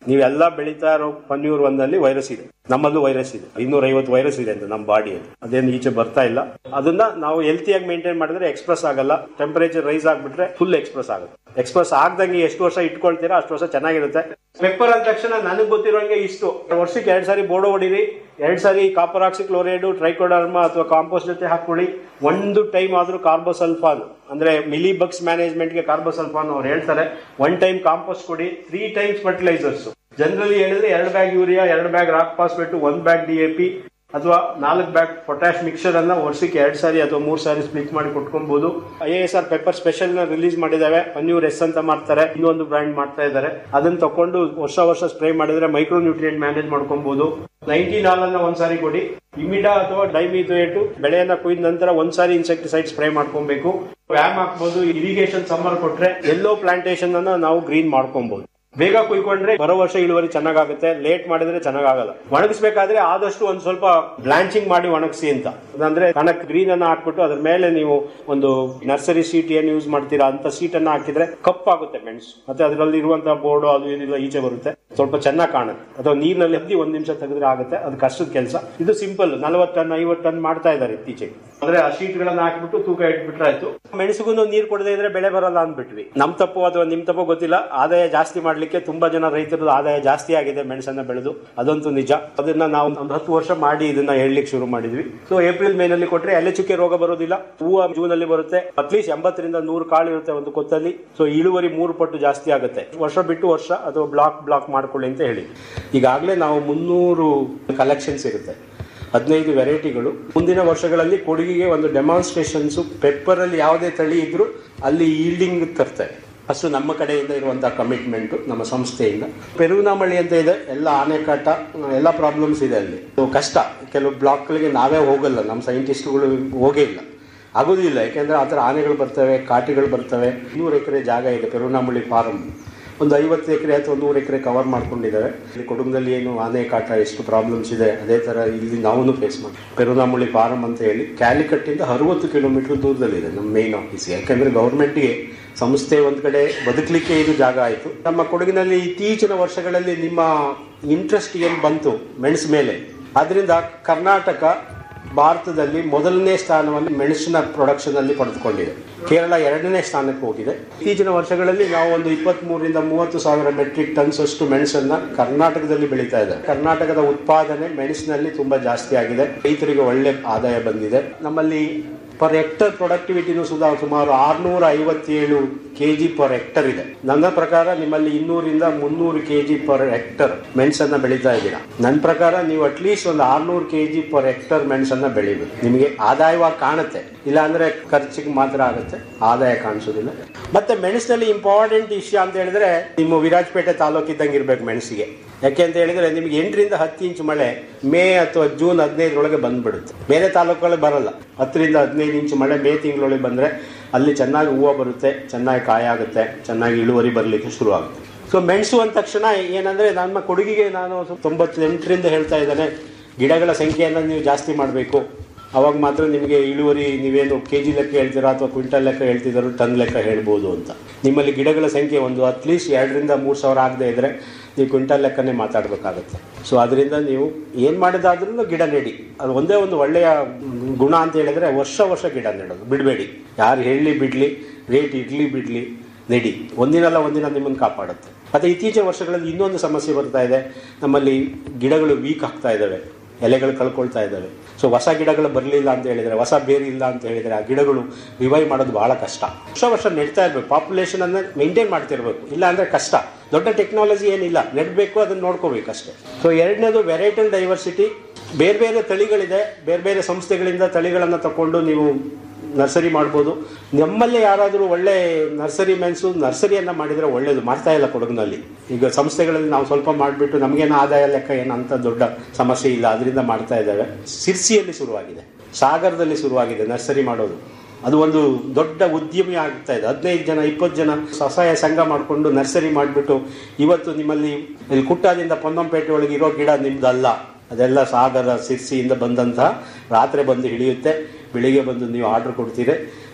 ನೀವೆಲ್ಲ ಬೆಳೀತಾ ಇರೋ ಪನ್ಯೂರ್ ಒಂದಲ್ಲಿ ವೈರಸ್ ಇದೆ ನಮ್ಮಲ್ಲೂ ವೈರಸ್ ಇದೆ ಇನ್ನೂರ ಐವತ್ತು ವೈರಸ್ ಇದೆ ಅಂತ ನಮ್ಮ ಬಾಡಿಯಲ್ಲಿ ಅದೇನು ಈಚೆ ಬರ್ತಾ ಇಲ್ಲ ಅದನ್ನ ನಾವು ಹೆಲ್ತಿಯಾಗಿ ಮೇಂಟೈನ್ ಮಾಡಿದ್ರೆ ಎಕ್ಸ್ಪ್ರೆಸ್ ಆಗಲ್ಲ ಟೆಂಪರೇಚರ್ ರೈಸ್ ಆಗ್ಬಿಟ್ರೆ ಫುಲ್ ಎಕ್ಸ್ಪ್ರೆಸ್ ಆಗುತ್ತೆ ಎಕ್ಸ್ಪ್ರೆಸ್ ಆಗ್ದಂಗೆ ಎಷ್ಟು ವರ್ಷ ಇಟ್ಕೊಳ್ತೀರಾ ಅಷ್ಟು ವರ್ಷ ಚೆನ್ನಾಗಿರುತ್ತೆ ಪೆಪ್ಪರ್ ಅಂದ ತಕ್ಷಣ ನನಗೆ ಗೊತ್ತಿರೋಂಗೆ ಇಷ್ಟು ವರ್ಷಕ್ಕೆ ಎರಡ್ ಸಾರಿ ಬೋರ್ಡೋ ಹೊಡಿರಿ ಎರಡ್ ಸಾರಿ ಕಾಪರ್ ಆಕ್ಸಿ ಕ್ಲೋರೈಡ್ ಟ್ರೈಕೋಡರ್ಮಾ ಅಥವಾ ಕಾಂಪೋಸ್ಟ್ ಜೊತೆ ಹಾಕೊಳ್ಳಿ ಒಂದು ಟೈಮ್ ಆದ್ರೂ ಕಾರ್ಬೋಸಲ್ಫಾನ್ ಅಂದ್ರೆ ಮಿಲಿ ಬಗ್ಸ್ ಮ್ಯಾನೇಜ್ಮೆಂಟ್ಗೆ ಕಾರ್ಬೋಸಲ್ಫಾನ್ ಅವ್ರು ಹೇಳ್ತಾರೆ ಒನ್ ಟೈಮ್ ಕಾಂಪೋಸ್ಟ್ ಕೊಡಿ ತ್ರೀ ಟೈಮ್ಸ್ ಫರ್ಟಿಲೈಸರ್ಸ್ ಜನರಲಿ ಹೇಳಿದ್ರೆ ಎರಡು ಬ್ಯಾಗ್ ಯೂರಿಯಾ ಎರಡು ಬ್ಯಾಗ್ ರಾಕ್ ಫಾಸ್ಫೇಟ್ ಒಂದ್ ಬ್ಯಾಗ್ ಡಿ ಎ ಪಿ ಅಥವಾ ನಾಲ್ಕು ಬ್ಯಾಗ್ ಪೊಟ್ಯಾಶ್ ಮಿಕ್ಸರ್ ಅನ್ನ ವರ್ಷಕ್ಕೆ ಎರಡ್ ಸಾರಿ ಅಥವಾ ಮೂರ್ ಸಾರಿ ಸ್ಪ್ಲಿಟ್ ಮಾಡಿ ಕೊಟ್ಕೊಬಹುದು I S R pepper special ನ ರಿಲೀಸ್ ಮಾಡಿದಾವೆ ಪನ್ಯೂರ್ ಎಸ್ ಅಂತ ಮಾಡ್ತಾರೆ ಇನ್ನೊಂದು ಬ್ರ್ಯಾಂಡ್ ಮಾಡ್ತಾ ಇದ್ದಾರೆ ಅದನ್ನ ತಕೊಂಡು ವರ್ಷ ವರ್ಷ ಸ್ಪ್ರೇ ಮಾಡಿದ್ರೆ ಮೈಕ್ರೋ ನ್ಯೂಟ್ರಿಯೆಂಟ್ ಮ್ಯಾನೇಜ್ ಮಾಡ್ಕೊಬಹುದು ನೈನ್ಟೀನ್ ಅನ್ನ ಒಂದ್ಸಾರಿ ಕೊಡಿ ಇಮಿಡಾ ಅಥವಾ ಡೈಮಿಥೋಯೇಟು ಬೆಳೆಯನ್ನ ಕೊಯ್ದ ನಂತರ ಒಂದ್ಸಾರಿ ಇನ್ಸೆಕ್ಟಿಸೈಡ್ ಸ್ಪ್ರೇ ಮಾಡ್ಕೊಬೇಕು ವ್ಯಾಮ್ ಹಾಕ್ಬೋದು ಇರಿಗೇಷನ್ ಸಮ್ಮರ್ ಕೊಟ್ರೆ ಎಲ್ಲೋ ಪ್ಲಾಂಟೇಶನ್ ಅನ್ನ ನಾವು ಗ್ರೀನ್ ಮಾಡ್ಕೊಬಹುದು ಬೇಗ ಕುಯ್ಕೊಂಡ್ರೆ ಬರೋ ವರ್ಷ ಇಳುವರಿ ಚೆನ್ನಾಗಾಗುತ್ತೆ ಲೇಟ್ ಮಾಡಿದ್ರೆ ಚೆನ್ನಾಗಲ್ಲ ಒಣಗಿಸ್ಬೇಕಾದ್ರೆ ಆದಷ್ಟು ಒಂದ್ ಸ್ವಲ್ಪ ಬ್ಲಾಂಚಿಂಗ್ ಮಾಡಿ ಒಣಗಿಸಿ ಅಂತ ಅಂದ್ರೆ ಕಣಕ್ ಗ್ರೀನ್ ಅನ್ನ ಹಾಕ್ಬಿಟ್ಟು ಅದ್ರ ಮೇಲೆ ನೀವು ಒಂದು ನರ್ಸರಿ ಸೀಟ್ ಏನ್ ಯೂಸ್ ಮಾಡ್ತೀರಾ ಅಂತ ಸೀಟ್ ಅನ್ನ ಹಾಕಿದ್ರೆ ಕಪ್ಪಾಗುತ್ತೆ ಮೆಣಸು ಮತ್ತೆ ಅದರಲ್ಲಿ ಇರುವಂತಹ ಬೋರ್ಡು ಅದು ಏನಿಲ್ಲ ಈಚೆ ಬರುತ್ತೆ ಸ್ವಲ್ಪ ಚೆನ್ನಾಗಿ ಕಾಣುತ್ತೆ ಅಥವಾ ನೀರಿನಲ್ಲಿ ಹದ್ದಿ ಒಂದ್ ನಿಮಿಷ ತೆಗೆದ್ರೆ ಆಗುತ್ತೆ ಅದು ಕಷ್ಟದ ಕೆಲಸ ಇದು ಸಿಂಪಲ್ ನಲವತ್ತು ಟನ್ ಐವತ್ತು ಟನ್ ಮಾಡ್ತಾ ಇದ್ದಾರೆ ಇತ್ತೀಚೆಗೆ ಅಂದ್ರೆ ಆ ಶೀಟ್ ಗಳನ್ನ ಹಾಕ್ಬಿಟ್ಟು ತೂಕ ಇಟ್ಬಿಟ್ರೆ ಆಯ್ತು ಮೆಣಸಿಗೂ ನೀರು ಕೊಡದೇ ಇದ್ರೆ ಬೆಳೆ ಬರಲ್ಲ ಅಂದ್ಬಿಟ್ವಿ ನಮ್ ತಪ್ಪು ಅಥವಾ ನಿಮ್ ತಪ್ಪು ಗೊತ್ತಿಲ್ಲ ಆದಾಯ ಜಾಸ್ತಿ ಮಾಡ್ಲಿಕ್ಕೆ ತುಂಬಾ ಜನ ರೈತರದ್ದು ಆದಾಯ ಜಾಸ್ತಿ ಆಗಿದೆ ಮೆಣಸನ್ನ ಬೆಳೆದು ಅದಂತೂ ನಿಜ ಅದನ್ನ ನಾವು ಒಂದು ಹತ್ತು ವರ್ಷ ಮಾಡಿ ಇದನ್ನ ಹೇಳಲಿಕ್ಕೆ ಶುರು ಮಾಡಿದ್ವಿ ಸೊ ಏಪ್ರಿಲ್ ಮೇ ನಲ್ಲಿ ಕೊಟ್ರೆ ಎಲೆ ಚುಕ್ಕೆ ರೋಗ ಬರೋದಿಲ್ಲ ಹೂವು ಜೂನ್ ಅಲ್ಲಿ ಬರುತ್ತೆ ಅಟ್ಲೀಸ್ಟ್ ಎಂಬತ್ತರಿಂದ ನೂರು ಕಾಳು ಇರುತ್ತೆ ಒಂದು ಕೊತ್ತಲ್ಲಿ ಸೊ ಇಳುವರಿ ಮೂರು ಪಟ್ಟು ಜಾಸ್ತಿ ಆಗುತ್ತೆ ವರ್ಷ ಬಿಟ್ಟು ವರ್ಷ ಅಥವಾ ಬ್ಲಾಕ್ ಬ್ಲಾಕ್ ಮಾಡ್ಕೊಳ್ಳಿ ಅಂತ ಹೇಳಿ ಈಗಾಗಲೇ ನಾವು ಮುನ್ನೂರು ಕಲೆಕ್ಷನ್ಸ್ ಇರುತ್ತೆ ಹದಿನೈದು ವೆರೈಟಿಗಳು ಮುಂದಿನ ವರ್ಷಗಳಲ್ಲಿ ಕೊಡಗಿಗೆ ಒಂದು ಡೆಮಾನ್ಸ್ಟ್ರೇಷನ್ಸ್ ಪೆಪ್ಪರ್ ಅಲ್ಲಿ ಯಾವುದೇ ತಳಿ ಇದ್ರೂ ಅಲ್ಲಿ ಈಲ್ಡಿಂಗ್ ತರ್ತಾರೆ ಅಷ್ಟು ನಮ್ಮ ಕಡೆಯಿಂದ ಇರುವಂತಹ ಕಮಿಟ್ಮೆಂಟ್ ನಮ್ಮ ಸಂಸ್ಥೆಯಿಂದ ಪೆರುನಾಮಳಿ ಅಂತ ಇದೆ ಎಲ್ಲ ಆನೆಕಾಟ ಎಲ್ಲ ಪ್ರಾಬ್ಲಮ್ಸ್ ಇದೆ ಅಲ್ಲಿ ಇದು ಕಷ್ಟ ಕೆಲವು ಬ್ಲಾಕ್ಗಳಿಗೆ ನಾವೇ ಹೋಗಲ್ಲ ನಮ್ಮ ಸೈಂಟಿಸ್ಟ್ಗಳು ಹೋಗೇ ಇಲ್ಲ ಆಗೋದಿಲ್ಲ ಯಾಕೆಂದ್ರೆ ಆ ಥರ ಆನೆಗಳು ಬರ್ತವೆ ಕಾಟಿಗಳು ಬರ್ತವೆ ನೂರು ಎಕರೆ ಜಾಗ ಇದೆ ಪೆರುನಾಮಳಿ ಫಾರಂ ಒಂದು ಐವತ್ತು ಎಕರೆ ಅಥವಾ ನೂರು ಎಕರೆ ಕವರ್ ಮಾಡ್ಕೊಂಡಿದ್ದಾರೆ ಇಲ್ಲಿ ಕುಟುಂಬದಲ್ಲಿ ಏನು ಆನೆ ಕಾಟ ಎಷ್ಟು ಪ್ರಾಬ್ಲಮ್ಸ್ ಇದೆ ಅದೇ ತರ ಇಲ್ಲಿ ನಾವು ಫೇಸ್ ಮಾಡಿ ಪೆರುನಾಮುಳಿ ಫಾರಂ ಅಂತ ಹೇಳಿ ಕ್ಯಾಲಿಕಟ್ಟಿಂದ ಅರವತ್ತು ಕಿಲೋಮೀಟರ್ ದೂರದಲ್ಲಿದೆ ನಮ್ಮ ಮೇನ್ ಆಫೀಸ್ ಯಾಕಂದ್ರೆ ಗೌರ್ಮೆಂಟ್ಗೆ ಸಂಸ್ಥೆ ಒಂದ್ ಕಡೆ ಬದುಕಲಿಕ್ಕೆ ಇದು ಜಾಗ ಆಯಿತು ನಮ್ಮ ಕೊಡಗಿನಲ್ಲಿ ಇತ್ತೀಚಿನ ವರ್ಷಗಳಲ್ಲಿ ನಿಮ್ಮ ಇಂಟ್ರೆಸ್ಟ್ ಏನು ಬಂತು ಮೆಣಸು ಮೇಲೆ ಅದರಿಂದ ಕರ್ನಾಟಕ ಭಾರತದಲ್ಲಿ ಮೊದಲನೇ ಸ್ಥಾನವನ್ನು ಮೆಣಸಿನ ಪ್ರೊಡಕ್ಷನ್ ಅಲ್ಲಿ ಪಡೆದುಕೊಂಡಿದೆ ಕೇರಳ ಎರಡನೇ ಸ್ಥಾನಕ್ಕೆ ಹೋಗಿದೆ ಇತ್ತೀಚಿನ ವರ್ಷಗಳಲ್ಲಿ ನಾವು ಒಂದು ಇಪ್ಪತ್ತ್ ಮೂರರಿಂದ ಮೂವತ್ತು ಸಾವಿರ ಮೆಟ್ರಿಕ್ ಟನ್ಸ್ ಅಷ್ಟು ಮೆಣಸನ್ನ ಕರ್ನಾಟಕದಲ್ಲಿ ಬೆಳೀತಾ ಇದೆ ಕರ್ನಾಟಕದ ಉತ್ಪಾದನೆ ಮೆಣಸಿನಲ್ಲಿ ತುಂಬಾ ಜಾಸ್ತಿ ಆಗಿದೆ ರೈತರಿಗೆ ಒಳ್ಳೆ ಆದಾಯ ಬಂದಿದೆ ನಮ್ಮಲ್ಲಿ ಪರ್ ಹೆಕ್ಟರ್ ಪ್ರೊಡಕ್ಟಿವಿಟಿನೂ ಸುಧಾ ಸುಮಾರು ಆರ್ನೂರ ಐವತ್ತೇಳು ಕೆಜಿ ಪರ್ ಹೆಕ್ಟರ್ ಇದೆ ನನ್ನ ಪ್ರಕಾರ ನಿಮ್ಮಲ್ಲಿ ಇನ್ನೂರಿಂದ ಮುನ್ನೂರು ಕೆಜಿ ಪರ್ ಹೆಕ್ಟರ್ ಮೆಣಸನ್ನ ಬೆಳೀತಾ ಇದ್ದೀರಾ ನನ್ನ ಪ್ರಕಾರ ನೀವು ಅಟ್ಲೀಸ್ಟ್ ಒಂದು ಆರ್ನೂರು ಕೆಜಿ ಪರ್ ಹೆಕ್ಟರ್ ಮೆಣಸನ್ನ ಬೆಳಿಬೇಕು ನಿಮಗೆ ಆದಾಯವಾಗಿ ಕಾಣುತ್ತೆ ಇಲ್ಲ ಅಂದ್ರೆ ಖರ್ಚಿಗೆ ಮಾತ್ರ ಆಗುತ್ತೆ ಆದಾಯ ಕಾಣಿಸೋದಿಲ್ಲ ಮತ್ತೆ ಮೆಣಸಿನಲ್ಲಿ ಇಂಪಾರ್ಟೆಂಟ್ ವಿಷಯ ಅಂತ ಹೇಳಿದ್ರೆ ನಿಮ್ಮ ವಿರಾಜಪೇಟೆ ತಾಲೂಕಿದ್ದಂಗೆ ಇರ್ಬೇಕು ಮೆಣಸಿಗೆ ಯಾಕೆ ಅಂತ ಹೇಳಿದ್ರೆ ನಿಮ್ಗೆ ಎಂಟರಿಂದ ಹತ್ತು ಇಂಚು ಮಳೆ ಮೇ ಅಥವಾ ಜೂನ್ ಹದಿನೈದರೊಳಗೆ ಬಂದ್ಬಿಡುತ್ತೆ ಬೇರೆ ತಾಲೂಕುಗಳಿಗೆ ಬರಲ್ಲ ಹತ್ತರಿಂದ ಹದಿನೈದು ಇಂಚು ಮಳೆ ಮೇ ತಿಂಗಳೊಳಗೆ ಬಂದ್ರೆ ಅಲ್ಲಿ ಚೆನ್ನಾಗಿ ಹೂವು ಬರುತ್ತೆ ಚೆನ್ನಾಗಿ ಕಾಯ ಆಗುತ್ತೆ ಚೆನ್ನಾಗಿ ಇಳುವರಿ ಬರಲಿಕ್ಕೆ ಶುರು ಆಗುತ್ತೆ ಸೊ ಮೆಣಸು ಅಂದ ತಕ್ಷಣ ಏನಂದ್ರೆ ನಮ್ಮ ಕೊಡಗಿಗೆ ನಾನು ತೊಂಬತ್ತೆಂಟರಿಂದ ಹೇಳ್ತಾ ಇದ್ದೇನೆ ಗಿಡಗಳ ಸಂಖ್ಯೆಯನ್ನು ನೀವು ಜಾಸ್ತಿ ಮಾಡಬೇಕು ಅವಾಗ ಮಾತ್ರ ನಿಮಗೆ ಇಳುವರಿ ನೀವೇನು ಕೆ ಜಿ ಲೆಕ್ಕ ಹೇಳ್ತೀರಾ ಅಥವಾ ಕ್ವಿಂಟಲ್ ಲೆಕ್ಕ ಹೇಳ್ತಿದ್ದಾರೋ ಟನ್ ಲೆಕ್ಕ ಹೇಳ್ಬೋದು ಅಂತ ನಿಮ್ಮಲ್ಲಿ ಗಿಡಗಳ ಸಂಖ್ಯೆ ಒಂದು ಅಟ್ಲೀಸ್ಟ್ ಎರಡರಿಂದ ಮೂರು ಸಾವಿರ ಆಗದೆ ಇದ್ರೆ ನೀವು ಕ್ವಿಂಟಲ್ ಲೆಕ್ಕನೇ ಮಾತಾಡಬೇಕಾಗತ್ತೆ ಸೊ ಅದರಿಂದ ನೀವು ಏನು ಮಾಡಿದಾದ್ರೂ ಗಿಡ ನೆಡಿ ಅದು ಒಂದೇ ಒಂದು ಒಳ್ಳೆಯ ಗುಣ ಅಂತ ಹೇಳಿದ್ರೆ ವರ್ಷ ವರ್ಷ ಗಿಡ ನೆಡೋದು ಬಿಡಬೇಡಿ ಯಾರು ಹೇಳಲಿ ಬಿಡಲಿ ರೇಟ್ ಇಡ್ಲಿ ಬಿಡಲಿ ನೆಡಿ ಒಂದಿನಲ್ಲ ಒಂದಿನ ನಿಮ್ಮನ್ನು ಕಾಪಾಡುತ್ತೆ ಮತ್ತು ಇತ್ತೀಚಿನ ವರ್ಷಗಳಲ್ಲಿ ಇನ್ನೊಂದು ಸಮಸ್ಯೆ ಬರ್ತಾ ಇದೆ ನಮ್ಮಲ್ಲಿ ಗಿಡಗಳು ವೀಕ್ ಆಗ್ತಾ ಇದ್ದಾವೆ ಎಲೆಗಳು ಕಳ್ಕೊಳ್ತಾ ಇದ್ದಾವೆ ಸೊ ಹೊಸ ಗಿಡಗಳು ಬರಲಿಲ್ಲ ಅಂತ ಹೇಳಿದ್ರೆ ಹೊಸ ಬೇರೆ ಇಲ್ಲ ಅಂತ ಹೇಳಿದ್ರೆ ಆ ಗಿಡಗಳು ರಿವೈವ್ ಮಾಡೋದು ಬಹಳ ಕಷ್ಟ ವರ್ಷ ವರ್ಷ ನೆಡ್ತಾ ಇರ್ಬೇಕು ಪಾಪ್ಯುಲೇಷನ್ ಅನ್ನ ಮೇಂಟೈನ್ ಮಾಡ್ತಿರ್ಬೇಕು ಇಲ್ಲ ಅಂದ್ರೆ ಕಷ್ಟ ದೊಡ್ಡ ಟೆಕ್ನಾಲಜಿ ಏನಿಲ್ಲ ನೆಡಬೇಕು ಅದನ್ನ ನೋಡ್ಕೋಬೇಕು ಅಷ್ಟೇ ಸೊ ಎರಡನೇದು ವೆರೈಟಲ್ ಡೈವರ್ಸಿಟಿ ಬೇರೆ ಬೇರೆ ತಳಿಗಳಿದೆ ಬೇರೆ ಬೇರೆ ಸಂಸ್ಥೆಗಳಿಂದ ತಳಿಗಳನ್ನು ತಕೊಂಡು ನೀವು ನರ್ಸರಿ ಮಾಡ್ಬೋದು ನಮ್ಮಲ್ಲೇ ಯಾರಾದರೂ ಒಳ್ಳೆ ನರ್ಸರಿ ಮೆನ್ಸು ನರ್ಸರಿಯನ್ನ ಮಾಡಿದ್ರೆ ಒಳ್ಳೇದು ಮಾಡ್ತಾ ಇಲ್ಲ ಕೊಡಗಿನಲ್ಲಿ ಈಗ ಸಂಸ್ಥೆಗಳಲ್ಲಿ ನಾವು ಸ್ವಲ್ಪ ಮಾಡಿಬಿಟ್ಟು ನಮಗೇನು ಆದಾಯ ಲೆಕ್ಕ ಏನು ಅಂತ ದೊಡ್ಡ ಸಮಸ್ಯೆ ಇಲ್ಲ ಅದರಿಂದ ಮಾಡ್ತಾ ಇದ್ದಾವೆ ಸಿರ್ಸಿಯಲ್ಲಿ ಶುರುವಾಗಿದೆ ಸಾಗರದಲ್ಲಿ ಶುರುವಾಗಿದೆ ನರ್ಸರಿ ಮಾಡೋದು ಅದು ಒಂದು ದೊಡ್ಡ ಉದ್ಯಮಿ ಆಗ್ತಾ ಇದೆ ಹದಿನೈದು ಜನ ಇಪ್ಪತ್ತು ಜನ ಸ್ವಸಹಾಯ ಸಂಘ ಮಾಡಿಕೊಂಡು ನರ್ಸರಿ ಮಾಡಿಬಿಟ್ಟು ಇವತ್ತು ನಿಮ್ಮಲ್ಲಿ ಇಲ್ಲಿ ಕುಟ್ಟಾದಿಂದ ಪೊನ್ನಂಪೇಟೆ ಒಳಗೆ ಇರೋ ಗಿಡ ನಿಮ್ದಲ್ಲ ಅದೆಲ್ಲ ಸಾಗರ ಸಿರ್ಸಿಯಿಂದ ಬಂದಂತಹ ರಾತ್ರಿ ಬಂದು ಹಿಡಿಯುತ್ತೆ ಬೆಳಿಗ್ಗೆ ಬಂದು ನೀವು ಆರ್ಡರ್ ಕೊಡ್ತೀರಿ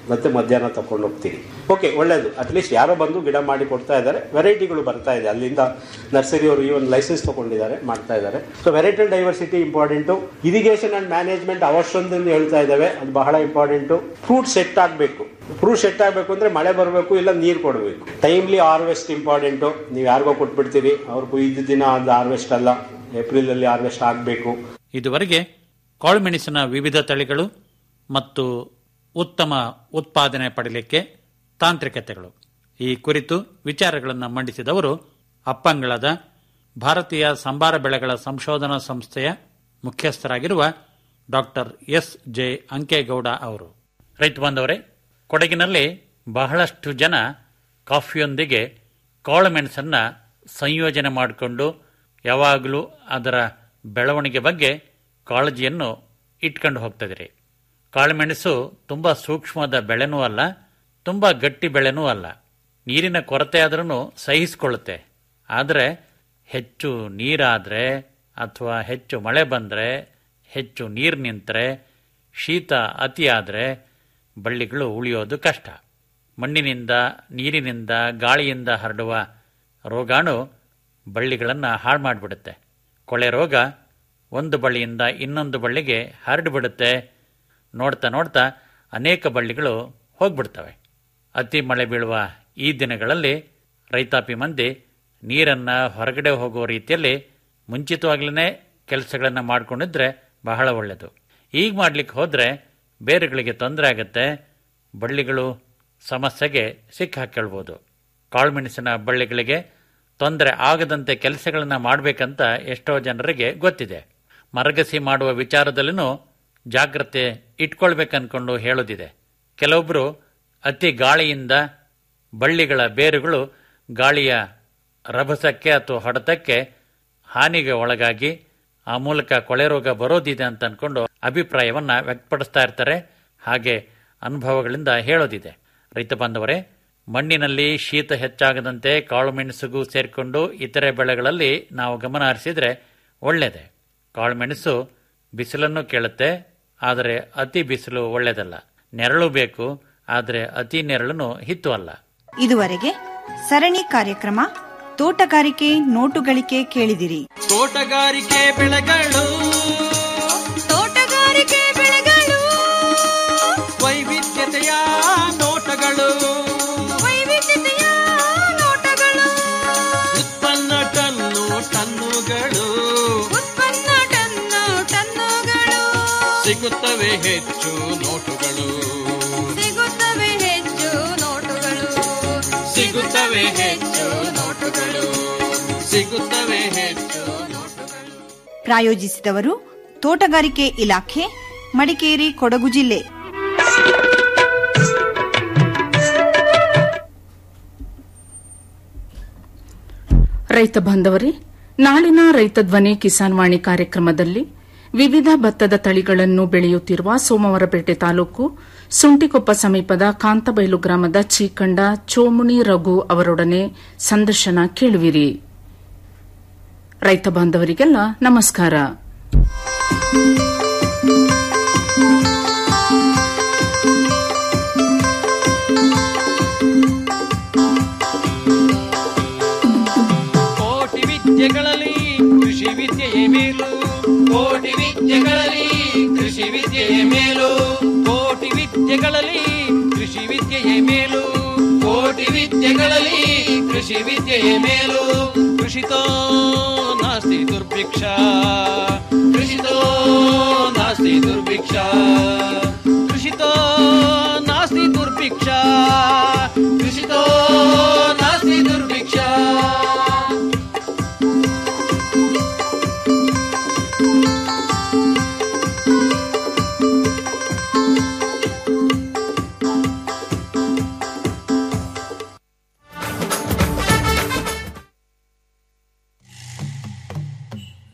ಮತ್ತೆ ಮಧ್ಯಾಹ್ನ ತಗೊಂಡು ಹೋಗ್ತೀನಿ ಓಕೆ ಒಳ್ಳೇದು ಅಟ್ಲೀಸ್ಟ್ ಯಾರೋ ಬಂದು ಗಿಡ ಮಾಡಿ ಕೊಡ್ತಾ ಇದ್ದಾರೆ ವೆರೈಟಿಗಳು ಬರ್ತಾ ಇದೆ ಅಲ್ಲಿಂದ ನರ್ಸರಿ ಅವರು ಈ ಒಂದು ಲೈಸೆನ್ಸ್ ತಗೊಂಡಿದ್ದಾರೆ ಮಾಡ್ತಾ ಇದ್ದಾರೆ so varietal diversity important irrigation and management ಅವಶ್ಯದಿಂದ ಹೇಳ್ತಾ ಇದ್ದಾವೆ ಅದು ಬಹಳ ಇಂಪಾರ್ಟೆಂಟು ಫ್ರೂಟ್ ಸೆಟ್ ಆಗಬೇಕು ಫ್ರೂಟ್ ಸೆಟ್ ಆಗಬೇಕು ಅಂದ್ರೆ ಮಳೆ ಬರಬೇಕು ಇಲ್ಲ ನೀರು ಕೊಡಬೇಕು ಟೈಮ್ಲಿ ಹಾರ್ವೆಸ್ಟ್ ಇಂಪಾರ್ಟೆಂಟು ನೀವು ಯಾರಿಗೋ ಕೊಟ್ಬಿಡ್ತೀರಿ ಅವ್ರು ಕೊಯ್ದ ದಿನ ಅದು ಹಾರ್ವೆಸ್ಟ್ ಅಲ್ಲ ಏಪ್ರಿಲ್ ಅಲ್ಲಿ ಹಾರ್ವೆಸ್ಟ್ ಆಗಬೇಕು ಇದುವರೆಗೆ ಕಾಳುಮೆಣಸಿನ ವಿವಿಧ ತಳಿಗಳು ಮತ್ತು ಉತ್ತಮ ಉತ್ಪಾದನೆ ಪಡೆಯಲಿಕ್ಕೆ ತಾಂತ್ರಿಕತೆಗಳು ಈ ಕುರಿತು ವಿಚಾರಗಳನ್ನು ಮಂಡಿಸಿದವರು ಅಪ್ಪಂಗಳದ ಭಾರತೀಯ ಸಂಬಾರ ಬೆಳೆಗಳ ಸಂಶೋಧನಾ ಸಂಸ್ಥೆಯ ಮುಖ್ಯಸ್ಥರಾಗಿರುವ ಡಾಕ್ಟರ್ ಎಸ್ ಜೆ ಅಂಕೇಗೌಡ ಅವರು ರೈತ ಬಾಂಧವರೇ ಕೊಡಗಿನಲ್ಲಿ ಬಹಳಷ್ಟು ಜನ ಕಾಫಿಯೊಂದಿಗೆ ಕಾಳುಮೆಣಸನ್ನ ಸಂಯೋಜನೆ ಮಾಡಿಕೊಂಡು ಯಾವಾಗಲೂ ಅದರ ಬೆಳವಣಿಗೆ ಬಗ್ಗೆ ಕಾಳಜಿಯನ್ನು ಇಟ್ಕೊಂಡು ಹೋಗ್ತಿದ್ರಿ ಕಾಳುಮೆಣಸು ತುಂಬ ಸೂಕ್ಷ್ಮದ ಬೆಳೆನೂ ಅಲ್ಲ ತುಂಬ ಗಟ್ಟಿ ಬೆಳೆನೂ ಅಲ್ಲ ನೀರಿನ ಕೊರತೆ ಆದ್ರೂ ಸಹಿಸಿಕೊಳ್ಳುತ್ತೆ ಆದರೆ ಹೆಚ್ಚು ನೀರಾದರೆ ಅಥವಾ ಹೆಚ್ಚು ಮಳೆ ಬಂದರೆ ಹೆಚ್ಚು ನೀರು ನಿಂತರೆ ಶೀತ ಅತಿಯಾದರೆ ಬಳ್ಳಿಗಳು ಉಳಿಯೋದು ಕಷ್ಟ ಮಣ್ಣಿನಿಂದ ನೀರಿನಿಂದ ಗಾಳಿಯಿಂದ ಹರಡುವ ರೋಗಾಣು ಬಳ್ಳಿಗಳನ್ನು ಹಾಳು ಮಾಡಿಬಿಡುತ್ತೆ ಕೊಳೆ ರೋಗ ಒಂದು ಬಳ್ಳಿಯಿಂದ ಇನ್ನೊಂದು ಬಳ್ಳಿಗೆ ಹರಡಿಬಿಡುತ್ತೆ ನೋಡ್ತಾ ನೋಡ್ತಾ ಅನೇಕ ಬಳ್ಳಿಗಳು ಹೋಗ್ಬಿಡ್ತವೆ ಅತಿ ಮಳೆ ಬೀಳುವ ಈ ದಿನಗಳಲ್ಲಿ ರೈತಾಪಿ ಮಂದಿ ನೀರನ್ನು ಹೊರಗಡೆ ಹೋಗೋ ರೀತಿಯಲ್ಲಿ ಮುಂಚಿತವಾಗ್ಲೇ ಕೆಲಸಗಳನ್ನು ಮಾಡಿಕೊಂಡಿದ್ರೆ ಬಹಳ ಒಳ್ಳೆಯದು ಈಗ ಮಾಡ್ಲಿಕ್ಕೆ ಹೋದರೆ ಬೇರುಗಳಿಗೆ ತೊಂದರೆ ಆಗುತ್ತೆ ಬಳ್ಳಿಗಳು ಸಮಸ್ಯೆಗೆ ಸಿಕ್ಕಾಕೊಳ್ಬೋದು ಕಾಳುಮೆಣಸಿನ ಬಳ್ಳಿಗಳಿಗೆ ತೊಂದರೆ ಆಗದಂತೆ ಕೆಲಸಗಳನ್ನು ಮಾಡಬೇಕಂತ ಎಷ್ಟೋ ಜನರಿಗೆ ಗೊತ್ತಿದೆ ಮರಗಸಿ ಮಾಡುವ ವಿಚಾರದಲ್ಲೂ ಜಾಗ್ರತೆ ಇಟ್ಕೊಳ್ಬೇಕನ್ಕೊಂಡು ಹೇಳೋದಿದೆ ಕೆಲವೊಬ್ಬರು ಅತಿ ಗಾಳಿಯಿಂದ ಬಳ್ಳಿಗಳ ಬೇರುಗಳು ಗಾಳಿಯ ರಭಸಕ್ಕೆ ಅಥವಾ ಹೊಡೆತಕ್ಕೆ ಹಾನಿಗೆ ಒಳಗಾಗಿ ಆ ಮೂಲಕ ಕೊಳೆ ರೋಗ ಬರೋದಿದೆ ಅಂತ ಅನ್ಕೊಂಡು ಅಭಿಪ್ರಾಯವನ್ನ ವ್ಯಕ್ತಪಡಿಸ್ತಾ ಇರ್ತಾರೆ ಹಾಗೆ ಅನುಭವಗಳಿಂದ ಹೇಳೋದಿದೆ ರೈತ ಬಾಂಧವರೇ ಮಣ್ಣಿನಲ್ಲಿ ಶೀತ ಹೆಚ್ಚಾಗದಂತೆ ಕಾಳುಮೆಣಸಿಗೂ ಸೇರಿಕೊಂಡು ಇತರೆ ಬೆಳೆಗಳಲ್ಲಿ ನಾವು ಗಮನ ಹರಿಸಿದ್ರೆ ಒಳ್ಳೆಯದೇ ಕಾಳುಮೆಣಸು ಬಿಸಿಲನ್ನು ಕೇಳುತ್ತೆ ಆದರೆ ಅತಿ ಬಿಸಿಲು ಒಳ್ಳೆಯದಲ್ಲ ನೆರಳು ಬೇಕು ಆದರೆ ಅತಿ ನೆರಳನ್ನು ಹಿತ್ತು ಅಲ್ಲ ಇದುವರೆಗೆ ಸರಣಿ ಕಾರ್ಯಕ್ರಮ ತೋಟಗಾರಿಕೆ ನೋಟುಗಳಿಕೆ ಕೇಳಿದಿರಿ ತೋಟಗಾರಿಕೆ ಬೆಳೆಗಳು ತೋಟಗಾರಿಕೆ ಬೆಳೆಗಳು ವೈವಿಧ್ಯತೆಯ ನೋಟಗಳು ವೈವಿಧ್ಯತೆಯ ನೋಟಗಳು ಉತ್ಪನ್ನ ಟನ್ನು ಟನ್ನುಗಳು ಉತ್ಪನ್ನ ಟನ್ನು ಟನ್ನುಗಳು ಸಿಗುತ್ತವೆ ಹೆಚ್ಚು ನೋಟುಗಳು ಸಿಗುತ್ತವೆ ಹೆಚ್ಚು ನೋಟುಗಳು ಸಿಗುತ್ತವೆ ಹೆಚ್ಚು ನೋಟುಗಳು ಸಿಗುತ್ತವೆ ಹೆಚ್ಚು ನೋಟುಗಳು ಪ್ರಾಯೋಜಿಸಿದವರು ತೋಟಗಾರಿಕೆ ಇಲಾಖೆ ಮಡಿಕೇರಿ ಕೊಡಗು ಜಿಲ್ಲೆ ರೈತ ಬಾಂಧವರೇ ನಾಳಿನ ರೈತ ಧ್ವನಿ ಕಿಸಾನ್ ವಾಣಿ ಕಾರ್ಯಕ್ರಮದಲ್ಲಿ ವಿವಿಧ ಭತ್ತದ ತಳಿಗಳನ್ನು ಬೆಳೆಯುತ್ತಿರುವ ಸೋಮವಾರಪೇಟೆ ತಾಲೂಕು ಸುಂಟಿಕೊಪ್ಪ ಸಮೀಪದ ಕಾಂತಬೈಲು ಗ್ರಾಮದ ಚೀಕಂಡ ಚೋಮುನಿ ರಘು ಅವರೊಡನೆ ಸಂದರ್ಶನ ಕೇಳುವಿರಿ ರೈತ ಬಾಂಧವರಿಗೆಲ್ಲ ನಮಸ್ಕಾರ ಕೋಟಿ ವಿದ್ಯೆಗಳಲ್ಲಿ ಕೃಷಿ ವಿದ್ಯೆಯೇ ಮೇಲು ಕೋಟಿ ವಿದ್ಯೆಗಳಲ್ಲಿ ಕೃಷಿ ವಿದ್ಯೆಯೇ ಮೇಲು ಕೋಟಿ ವಿದ್ಯೆಗಳಲ್ಲಿ ಕೃಷಿ ವಿದ್ಯೆಯೇ ಮೇಲು ಕೋಟಿ ವಿದ್ಯೆಗಳಲ್ಲಿ ಕೃಷಿ ವಿದ್ಯೆಯೇ ಮೇಲು ಕೃಷಿತೋ ನಾಸ್ತಿ ದುರ್ಭಿಕ್ಷ ಕೃಷಿತೋ ನಾಸ್ತಿ ದುರ್ಭಿಕ್ಷ ಕೃಷಿತೋ ನಾಸ್ತಿ ದುರ್ಭಿಕ್ಷ ಕೃಷಿತೋ ನಾಸ್ತಿ ದುರ್ಭಿಕ್ಷ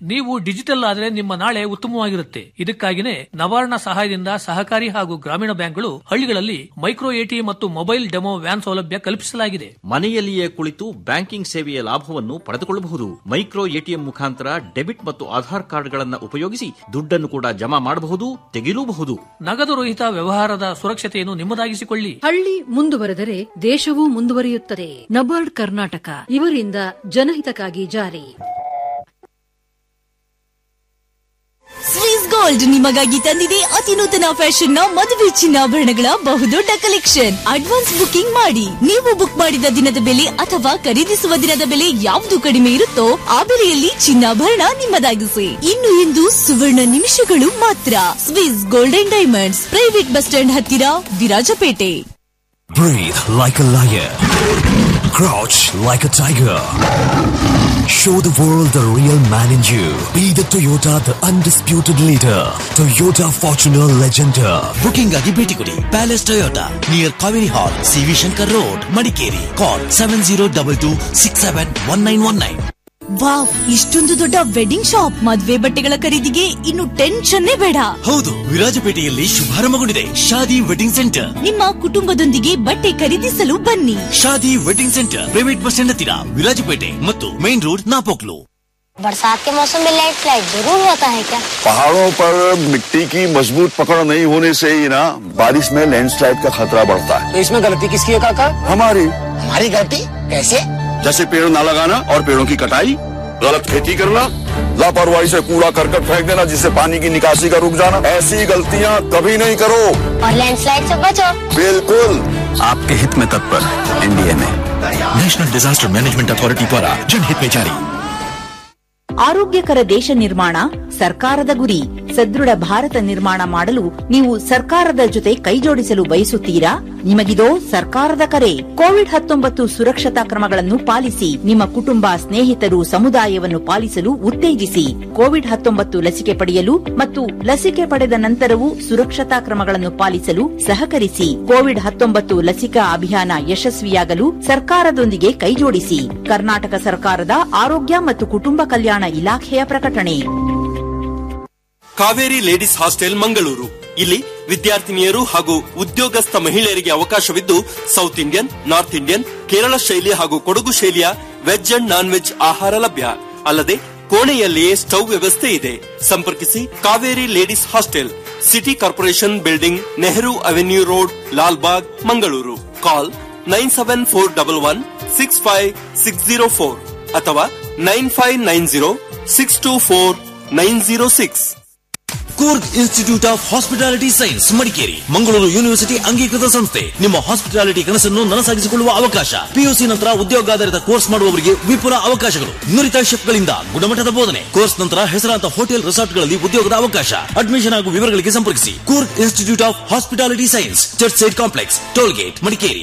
ನೀವು ಡಿಜಿಟಲ್ ಆದ್ರೆ ನಿಮ್ಮ ನಾಳೆ ಉತ್ತಮವಾಗಿರುತ್ತೆ ಇದಕ್ಕಾಗಿನೇ ನವಾರ್ಣ ಸಹಾಯದಿಂದ ಸಹಕಾರಿ ಹಾಗೂ ಗ್ರಾಮೀಣ ಬ್ಯಾಂಕ್ಗಳು ಹಳ್ಳಿಗಳಲ್ಲಿ ಮೈಕ್ರೋ ಎಟಿಎಂ ಮತ್ತು ಮೊಬೈಲ್ ಡೆಮೋ ವ್ಯಾನ್ ಸೌಲಭ್ಯ ಕಲ್ಪಿಸಲಾಗಿದೆ ಮನೆಯಲ್ಲಿಯೇ ಕುಳಿತು ಬ್ಯಾಂಕಿಂಗ್ ಸೇವೆಯ ಲಾಭವನ್ನು ಪಡೆದುಕೊಳ್ಳಬಹುದು ಮೈಕ್ರೋ ಎಟಿಎಂ ಮುಖಾಂತರ ಡೆಬಿಟ್ ಮತ್ತು ಆಧಾರ್ ಕಾರ್ಡ್ಗಳನ್ನು ಉಪಯೋಗಿಸಿ ದುಡ್ಡನ್ನು ಕೂಡ ಜಮಾ ಮಾಡಬಹುದು ತೆಗೆಯಲೂಬಹುದು ನಗದು ರಹಿತ ವ್ಯವಹಾರದ ಸುರಕ್ಷತೆಯನ್ನು ನಿಮ್ಮದಾಗಿಸಿಕೊಳ್ಳಿ ಹಳ್ಳಿ ಮುಂದುವರೆದರೆ ದೇಶವೂ ಮುಂದುವರಿಯುತ್ತದೆ ನಬಾರ್ಡ್ ಕರ್ನಾಟಕ ಇವರಿಂದ ಜನಹಿತಕ್ಕಾಗಿ ಜಾರಿ ಸ್ವಿಸ್ ಗೋಲ್ಡ್ ನಿಮಗಾಗಿ ತಂದಿದೆ ಅತಿ ನೂತನ ಫ್ಯಾಷನ್ ನ ಮದುವೆ ಚಿನ್ನಾಭರಣಗಳ ಬಹುದೊಡ್ಡ ಕಲೆಕ್ಷನ್ ಅಡ್ವಾನ್ಸ್ ಬುಕಿಂಗ್ ಮಾಡಿ ನೀವು ಬುಕ್ ಮಾಡಿದ ದಿನದ ಬೆಲೆ ಅಥವಾ ಖರೀದಿಸುವ ದಿನದ ಬೆಲೆ ಯಾವುದು ಕಡಿಮೆ ಇರುತ್ತೋ ಆ ಬೆಲೆಯಲ್ಲಿ ಚಿನ್ನಾಭರಣ ನಿಮ್ಮದಾಗಿಸಿ ಇನ್ನು ಇಂದು ಸುವರ್ಣ ನಿಮಿಷಗಳು ಮಾತ್ರ Swiss gold and diamonds private bus stand ಹತ್ತಿರ Virajpet Breathe like a lion. Crouch like a tiger. Show the world the real man in you. Be the Toyota, the undisputed leader. Toyota Fortuner Legender. Booking ಆಗಿ ಭೇಟಿ ಕೊಡಿ palace Toyota near Kaveri hall CV Shankar road Madikeri call seven zero double two six seven one nine one nine wow ಇಷ್ಟೊಂದು ದೊಡ್ಡ wedding shop ಮದ್ವೆ ಬಟ್ಟೆಗಳ ಖರೀದಿಗೆ ಇನ್ನು ಟೆನ್ಷನ್ನೇ ಬೇಡ ಹೌದು ವಿರಾಜಪೇಟೆಯಲ್ಲಿ ಶುಭಾರಂಭಗೊಂಡಿದೆ ಶಾದಿ ವೆಡ್ಡಿಂಗ್ ಸೆಂಟರ್ ನಿಮ್ಮ ಕುಟುಂಬದೊಂದಿಗೆ ಬಟ್ಟೆ ಖರೀದಿಸಲು ಬನ್ನಿ Shaadi wedding centre private bus stand ಹತ್ತಿರ ವಿರಾಜಪೇಟೆ ಮತ್ತು ಮೇನ್ ರೋಡ್ ನಾಪೋಕ್ಲು बरसात के मौसम में लाइट फ्लाइट जरूर होता है क्या पहाड़ों पर मिट्टी की मजबूत पकड़ नहीं होने से ही ना बारिश में लैंडस्लाइड का खतरा बढ़ता है तो इसमें गलती किसकी है काका हमारी हमारी गलती कैसे जैसे पेड़ ना लगाना और पेड़ों की कटाई गलत खेती करना लापरवाही से कूड़ा करकट फेंक देना जिससे पानी की निकासी का रुक जाना ऐसी गलतियाँ कभी नहीं करो और लैंडस्लाइड से बचो बिल्कुल आपके हित में तत्पर एनडीए में नेशनल डिजास्टर मैनेजमेंट अथॉरिटी द्वारा जनहित में जारी ಆರೋಗ್ಯಕರ ದೇಶ ನಿರ್ಮಾಣ ಸರ್ಕಾರದ ಗುರಿ ಸದೃಢ ಭಾರತ ನಿರ್ಮಾಣ ಮಾಡಲು ನೀವು ಸರ್ಕಾರದ ಜೊತೆ ಕೈಜೋಡಿಸಲು ಬಯಸುತ್ತೀರಾ ನಿಮಗಿದೋ ಸರ್ಕಾರದ ಕರೆ ಕೋವಿಡ್ ಹತ್ತೊಂಬತ್ತು ಸುರಕ್ಷತಾ ಕ್ರಮಗಳನ್ನು ಪಾಲಿಸಿ ನಿಮ್ಮ ಕುಟುಂಬ ಸ್ನೇಹಿತರು ಸಮುದಾಯವನ್ನು ಪಾಲಿಸಲು ಉತ್ತೇಜಿಸಿ ಕೋವಿಡ್ ಹತ್ತೊಂಬತ್ತು ಲಸಿಕೆ ಪಡೆಯಲು ಮತ್ತು ಲಸಿಕೆ ಪಡೆದ ನಂತರವೂ ಸುರಕ್ಷತಾ ಕ್ರಮಗಳನ್ನು ಪಾಲಿಸಲು ಸಹಕರಿಸಿ ಕೋವಿಡ್ ಹತ್ತೊಂಬತ್ತು ಲಸಿಕಾ ಅಭಿಯಾನ ಯಶಸ್ವಿಯಾಗಲು ಸರ್ಕಾರದೊಂದಿಗೆ ಕೈಜೋಡಿಸಿ ಕರ್ನಾಟಕ ಸರ್ಕಾರದ ಆರೋಗ್ಯ ಮತ್ತು ಕುಟುಂಬ ಕಲ್ಯಾಣ ಇಲಾಖೆಯ ಪ್ರಕಟಣೆ ಕಾವೇರಿ ಲೇಡೀಸ್ ಹಾಸ್ಟೆಲ್ ಮಂಗಳೂರು ಇಲ್ಲಿ ವಿದ್ಯಾರ್ಥಿನಿಯರು ಹಾಗೂ ಉದ್ಯೋಗಸ್ಥ ಮಹಿಳೆಯರಿಗೆ ಅವಕಾಶವಿದ್ದು South Indian North Indian Kerala ಶೈಲಿ ಹಾಗೂ ಕೊಡಗು ಶೈಲಿಯ ವೆಜ್ ಅಂಡ್ ನಾನ್ ವೆಜ್ ಆಹಾರ ಲಭ್ಯ ಅಲ್ಲದೆ ಕೋಣೆಯಲ್ಲಿಯೇ ಸ್ಟವ್ ವ್ಯವಸ್ಥೆ ಇದೆ ಸಂಪರ್ಕಿಸಿ Kaveri ladies hostel city corporation building Nehru avenue road Lalbagh Mangaluru call nine seven four double one six five six zero four ಅಥವಾ nine five nine zero six two four nine zero six Coorg institute of hospitality science Madikeri Mangaluru university ಅಂಗೀಕೃತ ಸಂಸ್ಥೆ ನಿಮ್ಮ hospitality ಕನಸನ್ನು ನನಸಾಗಿಸಿಕೊಳ್ಳುವ ಅವಕಾಶ PUC ನಂತರ ಉದ್ಯೋಗಾಧಾರಿತ course ಮಾಡುವವರಿಗೆ ವಿಪುಲ ಅವಕಾಶಗಳು ನುರಿತ ಶೆಫ್ಗಳಿಂದ ಗುಣಮಟ್ಟದ ಬೋಧನೆ ಕೋರ್ಸ್ ನಂತರ ಹೆಸರಾಂತ ಹೋಟೆಲ್ ರೆಸಾರ್ಟ್ಗಳಲ್ಲಿ ಉದ್ಯೋಗದ ಅವಕಾಶ ಅಡ್ಮಿಷನ್ ಹಾಗೂ ವಿವರಗಳಿಗೆ ಸಂಪರ್ಕಿಸಿ Coorg institute of hospitality science church side complex tollgate Madikeri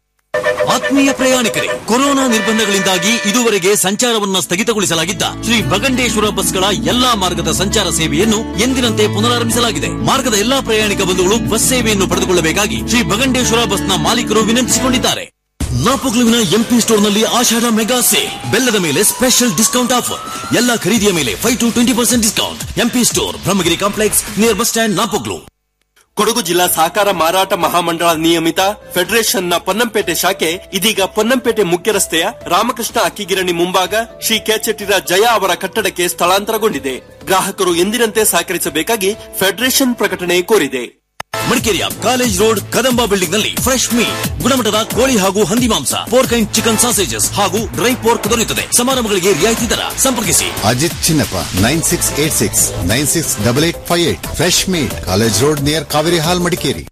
ಆತ್ಮೀಯ ಪ್ರಯಾಣಿಕರೇ ಕೊರೋನಾ ನಿರ್ಬಂಧಗಳಿಂದಾಗಿ ಇದುವರೆಗೆ ಸಂಚಾರವನ್ನ ಸ್ಥಗಿತಗೊಳಿಸಲಾಗಿದ್ದ ಶ್ರೀ ಭಗಂಡೇಶ್ವರ ಬಸ್ಗಳ ಎಲ್ಲಾ ಮಾರ್ಗದ ಸಂಚಾರ ಸೇವೆಯನ್ನು ಎಂದಿನಂತೆ ಪುನರಾರಂಭಿಸಲಾಗಿದೆ ಮಾರ್ಗದ ಎಲ್ಲಾ ಪ್ರಯಾಣಿಕ ಬಂಧುಗಳು ಬಸ್ ಸೇವೆಯನ್ನು ಪಡೆದುಕೊಳ್ಳಬೇಕಾಗಿ ಶ್ರೀ ಭಗಂಡೇಶ್ವರ ಬಸ್ನ ಮಾಲೀಕರು ವಿನಂತಿಸಿಕೊಂಡಿದ್ದಾರೆ ನಾಪೊಕ್ಲುವಿನ ಎಂಪಿ ಸ್ಟೋರ್ನಲ್ಲಿ ಆಷಾಢ ಮೆಗಾ ಸೇಲ್ ಬೆಲ್ಲದ ಮೇಲೆ ಸ್ಪೆಷಲ್ ಡಿಸ್ಕೌಂಟ್ ಆಫರ್ ಎಲ್ಲ ಖರೀದಿಯ ಮೇಲೆ five to twenty percent discount MP store Brahmagiri complex near bus stand Napoklu Kodagu ಜಿಲ್ಲಾ ಸಹಕಾರ ಮಾರಾಟ ಮಹಾಮಂಡಳ ನಿಯಮಿತ ಫೆಡರೇಷನ್ನ ಪೊನ್ನಂಪೇಟೆ ಶಾಖೆ ಇದೀಗ ಪೊನ್ನಂಪೇಟೆ ಮುಖ್ಯ ರಸ್ತೆಯ ರಾಮಕೃಷ್ಣ ಅಕ್ಕಿಗಿರಣಿ ಮುಂಭಾಗ ಶ್ರೀ ಕೆಚೆಟ್ಟಿರ ಜಯ ಅವರ ಕಟ್ಟಡಕ್ಕೆ ಸ್ಥಳಾಂತರಗೊಂಡಿದೆ ಗ್ರಾಹಕರು ಎಂದಿನಂತೆ ಸಹಕರಿಸಬೇಕಾಗಿ ಫೆಡರೇಷನ್ ಪ್ರಕಟಣೆ ಕೋರಿದೆ ಮಡಿಕೇರಿಯ ಕಾಲೇಜ್ ರೋಡ್ ಕದಂಬ ಬಿಲ್ಡಿಂಗ್ ನಲ್ಲಿ ಫ್ರೆಶ್ ಮೀಟ್ ಗುಣಮಟ್ಟದ ಕೋಳಿ ಹಾಗೂ ಹಂದಿ ಮಾಂಸ ಪೋರ್ಕ್ ಅಂಡ್ ಚಿಕನ್ ಸಾಸೇಜಸ್ ಹಾಗೂ ಡ್ರೈ ಪೋರ್ಕ್ ದೊರೆಯುತ್ತದೆ ಸಮಾರಂಭಗಳಿಗೆ ರಿಯಾಯಿತಿ ದರ ಸಂಪರ್ಕಿಸಿ Ajith Chinnappa nine six eight six nine six double eight five eight fresh meat college road near Kaveri hall Madikeri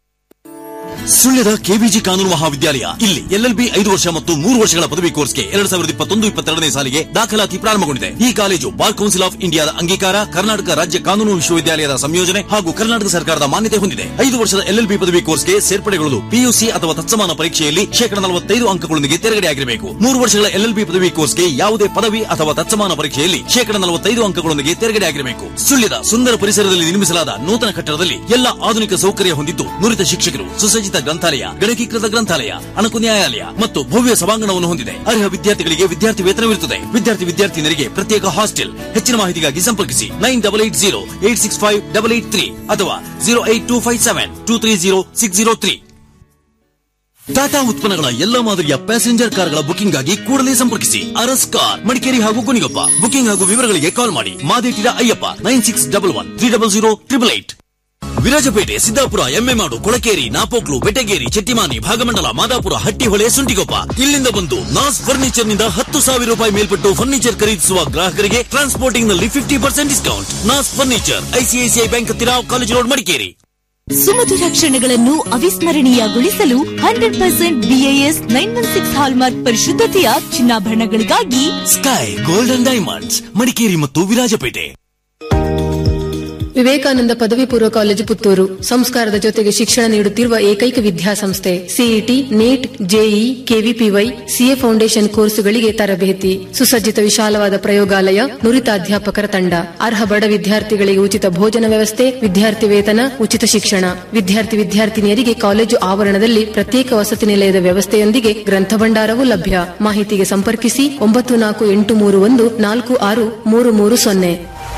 ಸುಳ್ಯದ ಕೆಬಿಜಿ ಕಾನೂನು ಮಹಾವಿದ್ಯಾಲಯ ಇಲ್ಲಿ ಎಲ್ಎಲ್ಬಿ ಐದು ವರ್ಷ ಮತ್ತು ಮೂರು ವರ್ಷಗಳ ಪದವಿ ಕೋರ್ಸ್ಗೆ ಎರಡ್ ಸಾವಿರದ ಇಪ್ಪತ್ತೊಂದು ಇಪ್ಪತ್ತೆರಡನೇ ಸಾಲಿಗೆ ದಾಖಲಾತಿ ಪ್ರಾರಂಭಗೊಂಡಿದೆ ಈ ಕಾಲೇಜು ಬಾರ್ ಕೌನ್ಸಿಲ್ ಆಫ್ ಇಂಡಿಯಾದ ಅಂಗೀಕಾರ ಕರ್ನಾಟಕ ರಾಜ್ಯ ಕಾನೂನು ವಿಶ್ವವಿದ್ಯಾಲಯದ ಸಂಯೋಜನೆ ಹಾಗೂ ಕರ್ನಾಟಕ ಸರ್ಕಾರದ ಮಾನ್ಯತೆ ಹೊಂದಿದೆ ಐದು ವರ್ಷದ ಎಲ್ಎಲ್ಬಿ ಪದವಿ ಕೋರ್ಸ್ಗೆ ಸೇರ್ಪಡೆಗೊಳ್ಳಲು ಪಿಯುಸಿ ಅಥವಾ ತತ್ಸಮಾನ ಪರೀಕ್ಷೆಯಲ್ಲಿ ಶೇಕಡ ನಲವತ್ತೈದು ಅಂಕಗಳೊಂದಿಗೆ ತೆರಗಡೆಯಾಗಿರಬೇಕು ಮೂರು ವರ್ಷಗಳ ಎಲ್ಎಲ್ಬಿ ಪದವಿ ಕೋರ್ಸ್ಗೆ ಯಾವುದೇ ಪದವಿ ಅಥವಾ ತತ್ಸಮಾನ ಪರೀಕ್ಷೆಯಲ್ಲಿ ಶೇಕಡ ನಲವತ್ತೈದು ಅಂಕಗಳೊಂದಿಗೆ ತೆರಗಡೆಯಾಗಿರಬೇಕು ಸುಳ್ಯದ ಸುಂದರ ಪರಿಸರದಲ್ಲಿ ನಿರ್ಮಿಸಲಾದ ನೂತನ ಕಟ್ಟಡದಲ್ಲಿ ಎಲ್ಲ ಆಧುನಿಕ ಸೌಕರ್ಯ ಹೊಂದಿದ್ದು ನುರಿತ ಶಿಕ್ಷಕರು ಸುಸಜ್ಜಿತ ಉನ್ನತ ಗ್ರಂಥಾಲಯ ಗಣಕೀಕೃತ ಗ್ರಂಥಾಲಯ ಅಣಕು ನ್ಯಾಯಾಲಯ ಮತ್ತು ಭವ್ಯ ಸಭಾಂಗಣವನ್ನು ಹೊಂದಿದೆ ಅರ್ಹ ವಿದ್ಯಾರ್ಥಿಗಳಿಗೆ ವಿದ್ಯಾರ್ಥಿ ವೇತನವಿರುತ್ತದೆ ವಿದ್ಯಾರ್ಥಿ ವಿದ್ಯಾರ್ಥಿನಿಯರಿಗೆ ಪ್ರತ್ಯೇಕ ಹಾಸ್ಟೆಲ್ ಹೆಚ್ಚಿನ ಮಾಹಿತಿಗಾಗಿ ಸಂಪರ್ಕಿಸಿ nine double eight zero eight six five double eight three ಅಥವಾ zero eight two five seven two three zero six zero three Tata ಉತ್ಪನ್ನಗಳ ಎಲ್ಲ ಮಾದರಿಯ ಪ್ಯಾಸೆಂಜರ್ ಕಾರ್ಗಳ ಬುಕಿಂಗ್ ಆಗಿ ಕೂಡಲೇ ಸಂಪರ್ಕಿಸಿ ಅರಸ್ ಕಾರ್ ಮಡಿಕೇರಿ ಹಾಗೂ ಗುಣಿಗೊಪ್ಪ ಬುಕಿಂಗ್ ಹಾಗೂ ವಿವರಗಳಿಗೆ ಕಾಲ್ ಮಾಡಿ ಮಾದೇಟಿನ Ayyappa nine six double one three double zero triple eight Virajpet Siddapura Emmemadu Kolakeri Napoklu Betageri Chettimani Bhagamandala Madapura Hattihole Suntikoppa ಇಲ್ಲಿಂದ ಬಂದು ನಾಸ್ ಫರ್ನಿಚರ್ ನಿಂದ ಹತ್ತು ಸಾವಿರ ರೂಪಾಯಿ ಮೇಲ್ಪಟ್ಟು ಫರ್ನಿಚರ್ ಖರೀದಿಸುವ ಗ್ರಾಹಕರಿಗೆ ಟ್ರಾನ್ಸ್ಪೋರ್ಟಿಂಗ್ ನಲ್ಲಿ fifty percent discount Nas furniture ICICI bank ಹತ್ತಿರ ಕಾಲೇಜ್ ರೋಡ್ ಮಡಿಕೇರಿ ಸುಮಧುರ ಕ್ಷಣಗಳನ್ನು ಅವಿಸ್ಮರಣೀಯಗೊಳಿಸಲು hundred percent BIS nine one six hallmark ಪರಿಶುದ್ಧತೆಯ ಚಿನ್ನಾಭರಣಗಳಿಗಾಗಿ ಸ್ಕೈ ಗೋಲ್ಡನ್ ಡೈಮಂಡ್ಸ್ ಮಡಿಕೇರಿ ಮತ್ತು ವಿರಾಜಪೇಟೆ ವಿವೇಕಾನಂದ ಪದವಿ ಪೂರ್ವ ಕಾಲೇಜು ಪುತ್ತೂರು ಸಂಸ್ಕಾರದ ಜೊತೆಗೆ ಶಿಕ್ಷಣ ನೀಡುತ್ತಿರುವ ಏಕೈಕ ವಿದ್ಯಾಸಂಸ್ಥೆ CET NEET JEE KVPY CA foundation ಕೋರ್ಸುಗಳಿಗೆ ತರಬೇತಿ ಸುಸಜ್ಜಿತ ವಿಶಾಲವಾದ ಪ್ರಯೋಗಾಲಯ ನುರಿತ ಅಧ್ಯಾಪಕರ ತಂಡ ಅರ್ಹ ಬಡ ವಿದ್ಯಾರ್ಥಿಗಳಿಗೆ ಉಚಿತ ಭೋಜನ ವ್ಯವಸ್ಥೆ ವಿದ್ಯಾರ್ಥಿ ವೇತನ ಉಚಿತ ಶಿಕ್ಷಣ ವಿದ್ಯಾರ್ಥಿ ವಿದ್ಯಾರ್ಥಿನಿಯರಿಗೆ ಕಾಲೇಜು ಆವರಣದಲ್ಲಿ ಪ್ರತ್ಯೇಕ ವಸತಿ ನಿಲಯದ ವ್ಯವಸ್ಥೆಯೊಂದಿಗೆ ಗ್ರಂಥ ಭಂಡಾರವೂ ಲಭ್ಯ ಮಾಹಿತಿಗೆ ಸಂಪರ್ಕಿಸಿ ಒಂಬತ್ತು ನಾಲ್ಕು ಎಂಟು ಮೂರು ಒಂದು ನಾಲ್ಕು ಆರು ಮೂರು ಮೂರು ಸೊನ್ನೆ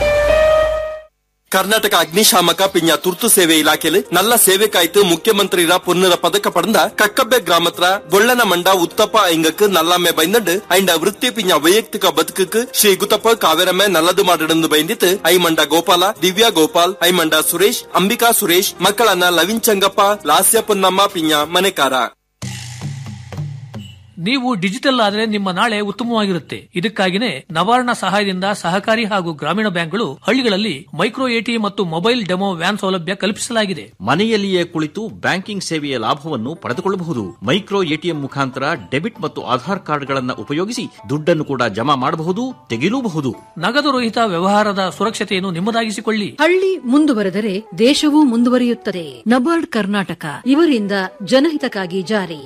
ಕರ್ನಾಟಕ ಅಗ್ನಿಶಾಮಕ ಪಿಂಜ ತುರ್ತು ಸೇವೆ ಇಲಾಖೆಯಲ್ಲಿ ನಲ್ಲ ಸೇವೆಕಾಯ್ತು ಮುಖ್ಯಮಂತ್ರಿರ ಪೊನ್ನರ ಪದಕ ಪಡೆದ ಕಕ್ಕಬ್ಬೆ ಗ್ರಾಮತ್ರ ಗೊಳ್ಳನ ಮಂಡ ಉತ್ತಪ್ಪ ஐங்கக்கு நல்லாமே பயந்துண்டு ஐண்ட விருத்தி பிஞ்ச ವೈಯಕ್ತಿಕ ಬದುಕಕ್ಕೆ ಶ್ರೀ ಗುತ್ತಪ್ಪ ಕಾವೇರಮ್ಮೆ ನಲ್ಲದು ಮಾಡಿಡಂದು ಬೈಂದಿತ್ತು ಐಮಂಡ ಗೋಪಾಲ ದಿವ್ಯಾ ಗೋಪಾಲ್ ಐಮಂಡ ಸುರೇಶ್ ಅಂಬಿಕಾ ಸುರೇಶ್ ಮಕ್ಕಳನ್ನ ಲವಿನ್ ಚಂಗಪ್ಪ ಲಾಸ್ಯ ಪೊನ್ನಮ್ಮ ಪಿಂಜ ಮನೆಕಾರ ನೀವು ಡಿಜಿಟಲ್ ಆದರೆ ನಿಮ್ಮ ನಾಳೆ ಉತ್ತಮವಾಗಿರುತ್ತೆ ಇದಕ್ಕಾಗಿನೇ ನವಾರ್ಣ ಸಹಾಯದಿಂದ ಸಹಕಾರಿ ಹಾಗೂ ಗ್ರಾಮೀಣ ಬ್ಯಾಂಕ್ಗಳು ಹಳ್ಳಿಗಳಲ್ಲಿ ಮೈಕ್ರೋ ಎಟಿ ಮತ್ತು ಮೊಬೈಲ್ ಡೆಮೋ ವ್ಯಾನ್ ಸೌಲಭ್ಯ ಕಲ್ಪಿಸಲಾಗಿದೆ ಮನೆಯಲ್ಲಿಯೇ ಕುಳಿತು ಬ್ಯಾಂಕಿಂಗ್ ಸೇವೆಯ ಲಾಭವನ್ನು ಪಡೆದುಕೊಳ್ಳಬಹುದು ಮೈಕ್ರೋ ಎಟಿಎಂ ಮುಖಾಂತರ ಡೆಬಿಟ್ ಮತ್ತು ಆಧಾರ್ ಕಾರ್ಡ್ಗಳನ್ನು ಉಪಯೋಗಿಸಿ ದುಡ್ಡನ್ನು ಕೂಡ ಜಮಾ ಮಾಡಬಹುದು ತೆಗೆಯಲೂಬಹುದು ನಗದು ರಹಿತ ವ್ಯವಹಾರದ ಸುರಕ್ಷತೆಯನ್ನು ನಿಮ್ಮದಾಗಿಸಿಕೊಳ್ಳಿ ಹಳ್ಳಿ ಮುಂದುವರೆದರೆ ದೇಶವೂ ಮುಂದುವರಿಯುತ್ತದೆ ನಬಾರ್ಡ್ ಕರ್ನಾಟಕ ಇವರಿಂದ ಜನಹಿತಕ್ಕಾಗಿ ಜಾರಿ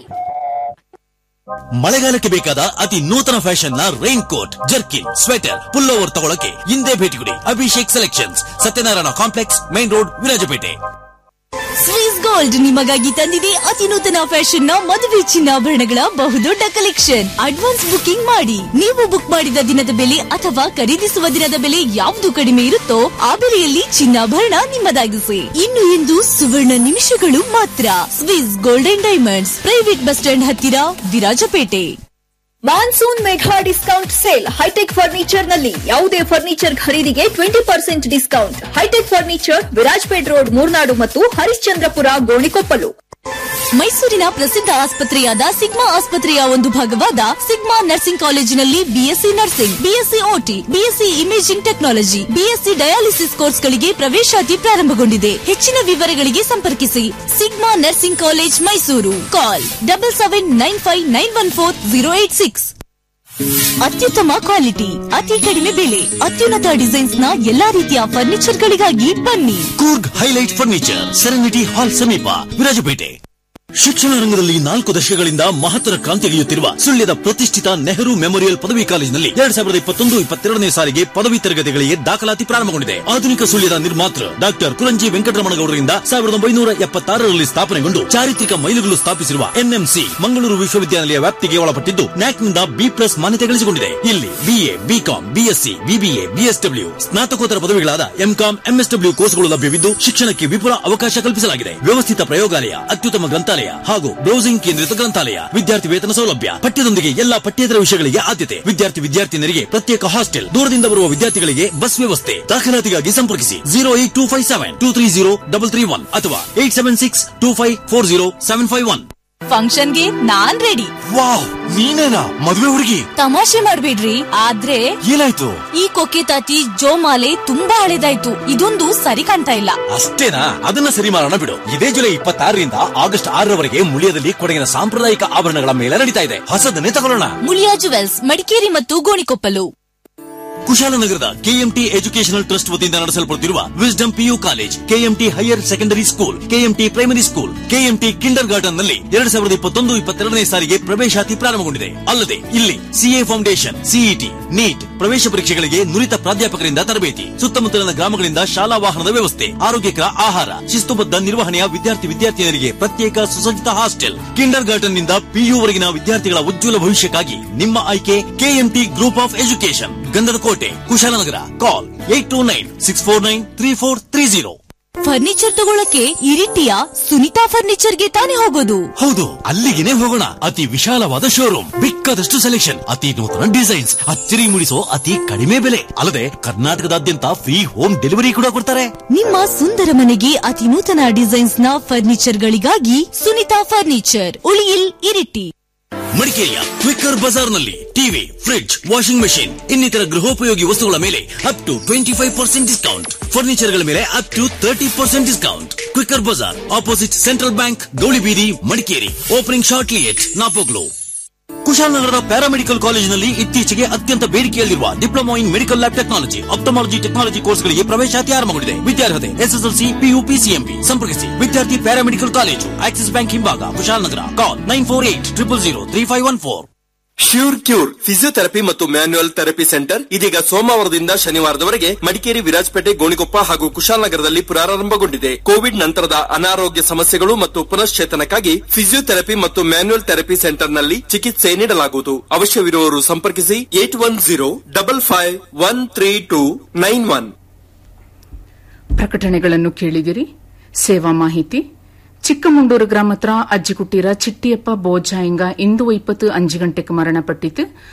ಮಳೆಗಾಲಕ್ಕೆ ಬೇಕಾದ ಅತಿ ನೂತನ ಫ್ಯಾಷನ್ ನ raincoat jerkin sweater pullover ತಗೊಳಕ್ಕೆ ಹಿಂದೆ ಭೇಟಿ ಕೊಡಿ Abhishek selections Satyanarayana complex main road Virajpet Swiss gold ನಿಮಗಾಗಿ ತಂದಿದೆ ಅತಿ ನೂತನ ಫ್ಯಾಷನ್ ನ ಮದುವೆ ಚಿನ್ನಾಭರಣಗಳ ಬಹುದೊಡ್ಡ ಕಲೆಕ್ಷನ್ ಅಡ್ವಾನ್ಸ್ ಬುಕಿಂಗ್ ಮಾಡಿ ನೀವು ಬುಕ್ ಮಾಡಿದ ದಿನದ ಬೆಲೆ ಅಥವಾ ಖರೀದಿಸುವ ದಿನದ ಬೆಲೆ ಯಾವುದು ಕಡಿಮೆ ಇರುತ್ತೋ ಆ ಬೆಲೆಯಲ್ಲಿ ಚಿನ್ನಾಭರಣ ನಿಮ್ಮದಾಗಿಸಿ ಇನ್ನು ಇಂದು ಸುವರ್ಣ ನಿಮಿಷಗಳು ಮಾತ್ರ Swiss golden diamonds private bus stand ಹತ್ತಿರ Virajpet monsoon mega discount sale hitech furniture ನಲ್ಲಿ ಯಾವುದೇ ಫರ್ನಿಚರ್ ಖರೀದಿಗೆ twenty percent discount hitech furniture Virajpet road Murnad ಮತ್ತು ಹರಿಶ್ಚಂದ್ರಪುರ ಗೋಣಿಕೊಪ್ಪಲು ಮೈಸೂರಿನ ಪ್ರಸಿದ್ಧ ಆಸ್ಪತ್ರೆಯಾದ ಸಿಗ್ಮಾ ಆಸ್ಪತ್ರೆಯ ಒಂದು ಭಾಗವಾದ ಸಿಗ್ಮಾ ನರ್ಸಿಂಗ್ ಕಾಲೇಜಿನಲ್ಲಿ BSc nursing BSc OT BSc imaging technology BSc dialysis ಕೋರ್ಸ್ಗಳಿಗೆ ಪ್ರವೇಶಾತಿ ಪ್ರಾರಂಭಗೊಂಡಿದೆ ಹೆಚ್ಚಿನ ವಿವರಗಳಿಗೆ ಸಂಪರ್ಕಿಸಿ Sigma nursing college Mysuru call double seven nine five nine one four zero eight six ಅತ್ಯುತ್ತಮ ಕ್ವಾಲಿಟಿ ಅತಿ ಕಡಿಮೆ ಬೆಲೆ ಅತ್ಯುನ್ನತ ಡಿಸೈನ್ಸ್ ನ ಎಲ್ಲಾ ರೀತಿಯ ಫರ್ನಿಚರ್ ಗಳಿಗಾಗಿ ಬನ್ನಿ Coorg highlight furniture serenity hall ಸಮೀಪ ವಿರಾಜಪೇಟೆ ಶಿಕ್ಷಣ ರಂಗದಲ್ಲಿ ನಾಲ್ಕು ದಶಕಗಳಿಂದ ಮಹತ್ತರ ಕ್ರಾಂತಿಗಿಯುತ್ತಿರುವ ಸುಳ್ಯದ ಪ್ರತಿಷ್ಠಿತ ನೆಹರು ಮೆಮೋರಿಯಲ್ ಪದವಿ ಕಾಲೇಜಿನಲ್ಲಿ ಎರಡ್ ಸಾವಿರದ ಇಪ್ಪತ್ತೊಂದು ಇಪ್ಪತ್ತೆರಡನೇ ಸಾಲಿಗೆ ಪದವಿ ತರಗತಿಗಳಿಗೆ ದಾಖಲಾತಿ ಪ್ರಾರಂಭಗೊಂಡಿದೆ ಆಧುನಿಕ ಸುಳ್ಯದ ನಿರ್ಮಾತೃ ಡಾಕ್ಟರ್ ಕುರಂಜಿ ವೆಂಕಟರಮಣಗೌಡರಿಂದ ಸಾವಿರದ ಒಂಬೈನೂರ ಎಪ್ಪತ್ತಾರರಲ್ಲಿ ಸ್ಥಾಪನೆಗೊಂಡು ಚಾರಿತ್ರಿಕ ಮೈಲುಗಲ್ಲು ಸ್ಥಾಪಿಸಿರುವ ಎನ್ಎಂಸಿ ಮಂಗಳೂರು ವಿಶ್ವವಿದ್ಯಾನಿಲಯ ವ್ಯಾಪ್ತಿಗೆ ಒಳಪಟ್ಟಿದ್ದು ನ್ಯಾಕ್ನಿಂದ ಬಿ ಪ್ಲಸ್ ಮಾನ್ಯತೆ ಗಳಿಸಿಕೊಂಡಿದೆ ಇಲ್ಲಿ BA BCom BSc BBA BSW ಸ್ನಾತಕೋತ್ತರ ಪದವಿಗಳಾದ ಎಂಕಾಂ ಎಂಎಸ್ಡಬ್ಲ್ಯೂ ಕೋರ್ಸ್ಗಳು ಲಭ್ಯವಿದ್ದು ಶಿಕ್ಷಣಕ್ಕೆ ವಿಪುಲ ಅವಕಾಶ ಕಲ್ಪಿಸಲಾಗಿದೆ ವ್ಯವಸ್ಥಿತ ಪ್ರಯೋಗಾಲಯ ಅತ್ಯುತ್ತಮ ಗ್ರಂಥಾಲಯ ಹಾಗೂ ಬ್ರೌಸಿಂಗ್ ಕೇಂದ್ರಿತ ಗ್ರಂಥಾಲಯ ವಿದ್ಯಾರ್ಥಿ ವೇತನ ಸೌಲಭ್ಯ ಪಠ್ಯದೊಂದಿಗೆ ಎಲ್ಲಾ ಪಠ್ಯೇತರ ವಿಷಯಗಳಿಗೆ ಆದ್ಯತೆ ವಿದ್ಯಾರ್ಥಿ ವಿದ್ಯಾರ್ಥಿನಿಯರಿಗೆ ಪ್ರತ್ಯೇಕ ಹಾಸ್ಟೆಲ್ ದೂರದಿಂದ ಬರುವ ವಿದ್ಯಾರ್ಥಿಗಳಿಗೆ ಬಸ್ ವ್ಯವಸ್ಥೆ ದಾಖಲಾತಿಗಾಗಿ ಸಂಪರ್ಕಿಸಿ zero eight two five seven two three zero double three one ಅಥವಾ eight seven six two five four zero seven five one ಫಂಕ್ಷನ್ಗೆ ನಾನ್ ರೆಡಿ ವಾವ್ ನೀನೇನಾ ಮದುವೆ ಹುಡುಗಿ ತಮಾಷೆ ಮಾಡ್ಬೇಡ್ರಿ ಆದ್ರೆ ಏನಾಯ್ತು ಈ ಕೊಕ್ಕೆ ತಾತಿ ಜೋಮಾಲೆ ತುಂಬಾ ಹಳೆದಾಯ್ತು ಇದೊಂದು ಸರಿ ಕಾಣ್ತಾ ಇಲ್ಲ ಅಷ್ಟೇನಾ ಅದನ್ನ ಸರಿ ಮಾಡೋಣ ಬಿಡು ಇದೇ ಜುಲೈ ಇಪ್ಪತ್ತಾರರಿಂದ ಆಗಸ್ಟ್ ಆರರವರೆಗೆ ಮುಳಿಯದಲ್ಲಿ ಕೊಡಗಿನ ಸಾಂಪ್ರದಾಯಿಕ ಆಭರಣಗಳ ಮೇಲೆ ನಡೀತಾ ಇದೆ ಹೊಸದನ್ನೇ ತಗೊಳ್ಳೋಣ ಮುಳಿಯಾ ಜುವೆಲ್ಸ್ ಮಡಿಕೇರಿ ಮತ್ತು ಗೋಣಿಕೊಪ್ಪಲು ಕುಶಾಲನಗರದ ಕೆಎಂಟಿ ಎಜುಕೇಶನಲ್ ಟ್ರಸ್ಟ್ ವತಿಯಿಂದ ನಡೆಸಲ್ಪಡುತ್ತಿರುವ wisdom PU college KMT higher secondary school KMT primary school KMT kindergarten ನಲ್ಲಿ ಎರಡ್ ಸಾವಿರದ ಇಪ್ಪತ್ತೊಂದು ಇಪ್ಪತ್ತೆರಡನೇ ಸಾರಿಗೆ ಪ್ರವೇಶಾತಿ ಪ್ರಾರಂಭಗೊಂಡಿದೆ ಅಲ್ಲದೆ ಇಲ್ಲಿ ಸಿಎ ಫೌಂಡೇಶನ್ ಸಿಇಟಿ ನೀಟ್ ಪ್ರವೇಶ ಪರೀಕ್ಷೆಗಳಿಗೆ ನುರಿತ ಪ್ರಾಧ್ಯಾಪಕರಿಂದ ತರಬೇತಿ ಸುತ್ತಮುತ್ತಲಿನ ಗ್ರಾಮಗಳಿಂದ ಶಾಲಾ ವಾಹನದ ವ್ಯವಸ್ಥೆ ಆರೋಗ್ಯಕರ ಆಹಾರ ಶಿಸ್ತುಬದ್ಧ ನಿರ್ವಹಣೆಯ ವಿದ್ಯಾರ್ಥಿ ವಿದ್ಯಾರ್ಥಿನಿಯರಿಗೆ ಪ್ರತ್ಯೇಕ ಸುಸಜ್ಜಿತ ಹಾಸ್ಟೆಲ್ ಕಿಂಡರ್ ಗಾರ್ಡನ್ ನಿಂದ ಪಿಯು ವರೆಗಿನ ವಿದ್ಯಾರ್ಥಿಗಳ ಉಜ್ವಲ ಭವಿಷ್ಯಕ್ಕಾಗಿ ನಿಮ್ಮ ಆಯ್ಕೆ ಕೆಎಂಟಿ ಗ್ರೂಪ್ ಆಫ್ ಎಜುಕೇಶನ್ ಗಂಧದ ಕೋಟೆ Kushalnagar call eight two nine six four nine three four three zero furniture ತಗೊಳಕ್ಕೆ ಇರಿಟಿಯ ಸುನಿತಾ ಫರ್ನಿಚರ್ಗೆ ತಾನೇ ಹೋಗೋದು ಹೌದು ಅಲ್ಲಿಗೆನೆ ಹೋಗೋಣ ಅತಿ ವಿಶಾಲವಾದ ಶೋರೂಮ್ ಬೇಕಾದಷ್ಟು ಸೆಲೆಕ್ಷನ್ ಅತಿ ನೂತನ ಡಿಸೈನ್ಸ್ ಅಚ್ಚರಿ ಮೂಡಿಸೋ ಅತಿ ಕಡಿಮೆ ಬೆಲೆ ಅಲ್ಲದೆ ಕರ್ನಾಟಕದಾದ್ಯಂತ ಫ್ರೀ ಹೋಮ್ ಡೆಲಿವರಿ ಕೂಡ ಕೊಡ್ತಾರೆ ನಿಮ್ಮ ಸುಂದರ ಮನೆಗೆ ಅತಿ ನೂತನ ಡಿಸೈನ್ಸ್ ನ ಫರ್ನಿಚರ್ ಗಳಿಗಾಗಿ ಸುನಿತಾ ಫರ್ನಿಚರ್ ಉಳಿಯಿಲ್ ಇರಿಟಿ ಮಡಿಕೇರಿಯ ಕ್ವಿಕ್ಕರ್ ಬಜಾರ್ನಲ್ಲಿ ಟಿವಿ ಫ್ರಿಡ್ಜ್ ವಾಷಿಂಗ್ ಮೆಷಿನ್ ಇನ್ನಿತರ ಗೃಹೋಪಯೋಗಿ ವಸ್ತುಗಳ ಮೇಲೆ up to twenty five percent discount ಫರ್ನಿಚರ್ಗಳ ಮೇಲೆ up to thirty percent discount quicker Bazaar opposite central bank Gowlibeedi Madikeri opening shortly at Napoklu ಕುಶಾಲನಗರದ ಪ್ಯಾರಾಮೆಡಿಕಲ್ ಕಾಲೇಜಿನಲ್ಲಿ ಇತ್ತೀಚೆಗೆ ಅತ್ಯಂತ ಬೇಡಿಕೆಯಲ್ಲಿರುವ diploma in medical lab technology ophthalmology technology ಕೋರ್ಸ್ಗಳಿಗೆ ಪ್ರವೇಶಾತಿ ಆರಂಭಗೊಂಡಿದೆ ವಿದ್ಯಾರ್ಹತೆ ಎಸ್ಎಸ್ಎಲ್ಸಿ ಪಿಯು ಪಿಸಿಎಂಬಿ ಸಂಪರ್ಕಿಸಿ ವಿದ್ಯಾರ್ಥಿ ಪ್ಯಾರಾಮೆಡಿಕಲ್ ಕಾಲೇಜು ಆಕ್ಸಿಸ್ ಬ್ಯಾಂಕ್ ಹಿಂಭಾಗ Kushalnagar call nine four eight triple zero three five one four sure cure physiotherapy ಮತ್ತು ಮ್ಯಾನ್ಯುಯಲ್ ಥೆರಪಿ ಸೆಂಟರ್ ಇದೀಗ ಸೋಮವಾರದಿಂದ ಶನಿವಾರದವರೆಗೆ ಮಡಿಕೇರಿ ವಿರಾಜಪೇಟೆ ಗೋಣಿಕೊಪ್ಪ ಹಾಗೂ ಕುಶಾಲನಗರದಲ್ಲಿ ಪ್ರಾರಂಭಗೊಂಡಿದೆ ಕೋವಿಡ್ ನಂತರದ ಅನಾರೋಗ್ಯ ಸಮಸ್ಯೆಗಳು ಮತ್ತು ಪುನಶ್ಚೇತನಕ್ಕಾಗಿ ಫಿಸಿಯೋಥೆರಪಿ ಮತ್ತು ಮ್ಯಾನ್ಯುಯಲ್ ಥೆರಪಿ ಸೆಂಟರ್ನಲ್ಲಿ ಚಿಕಿತ್ಸೆ ನೀಡಲಾಗುವುದು ಅವಶ್ಯವಿರುವವರು ಸಂಪರ್ಕಿಸಿ eight one zero double five one three two nine one ಪ್ರಕಟಣೆಗಳನ್ನು ಕೇಳಿದಿರಿ ಸೇವಾ ಮಾಹಿತಿ ಚಿಕ್ಕಮಂಡೂರು ಗ್ರಾಮತ್ರ ಅಜ್ಜಿಕುಟ್ಟೀರ ಚಿಟ್ಟಿಯಪ್ಪ ಬೋಜಾಯಿಂಗ ಇಂದು ಇಪ್ಪತ್ತು ಅಂಜು ಗಂಟೆಗೆ ಮರಣಪಟ್ಟಿತು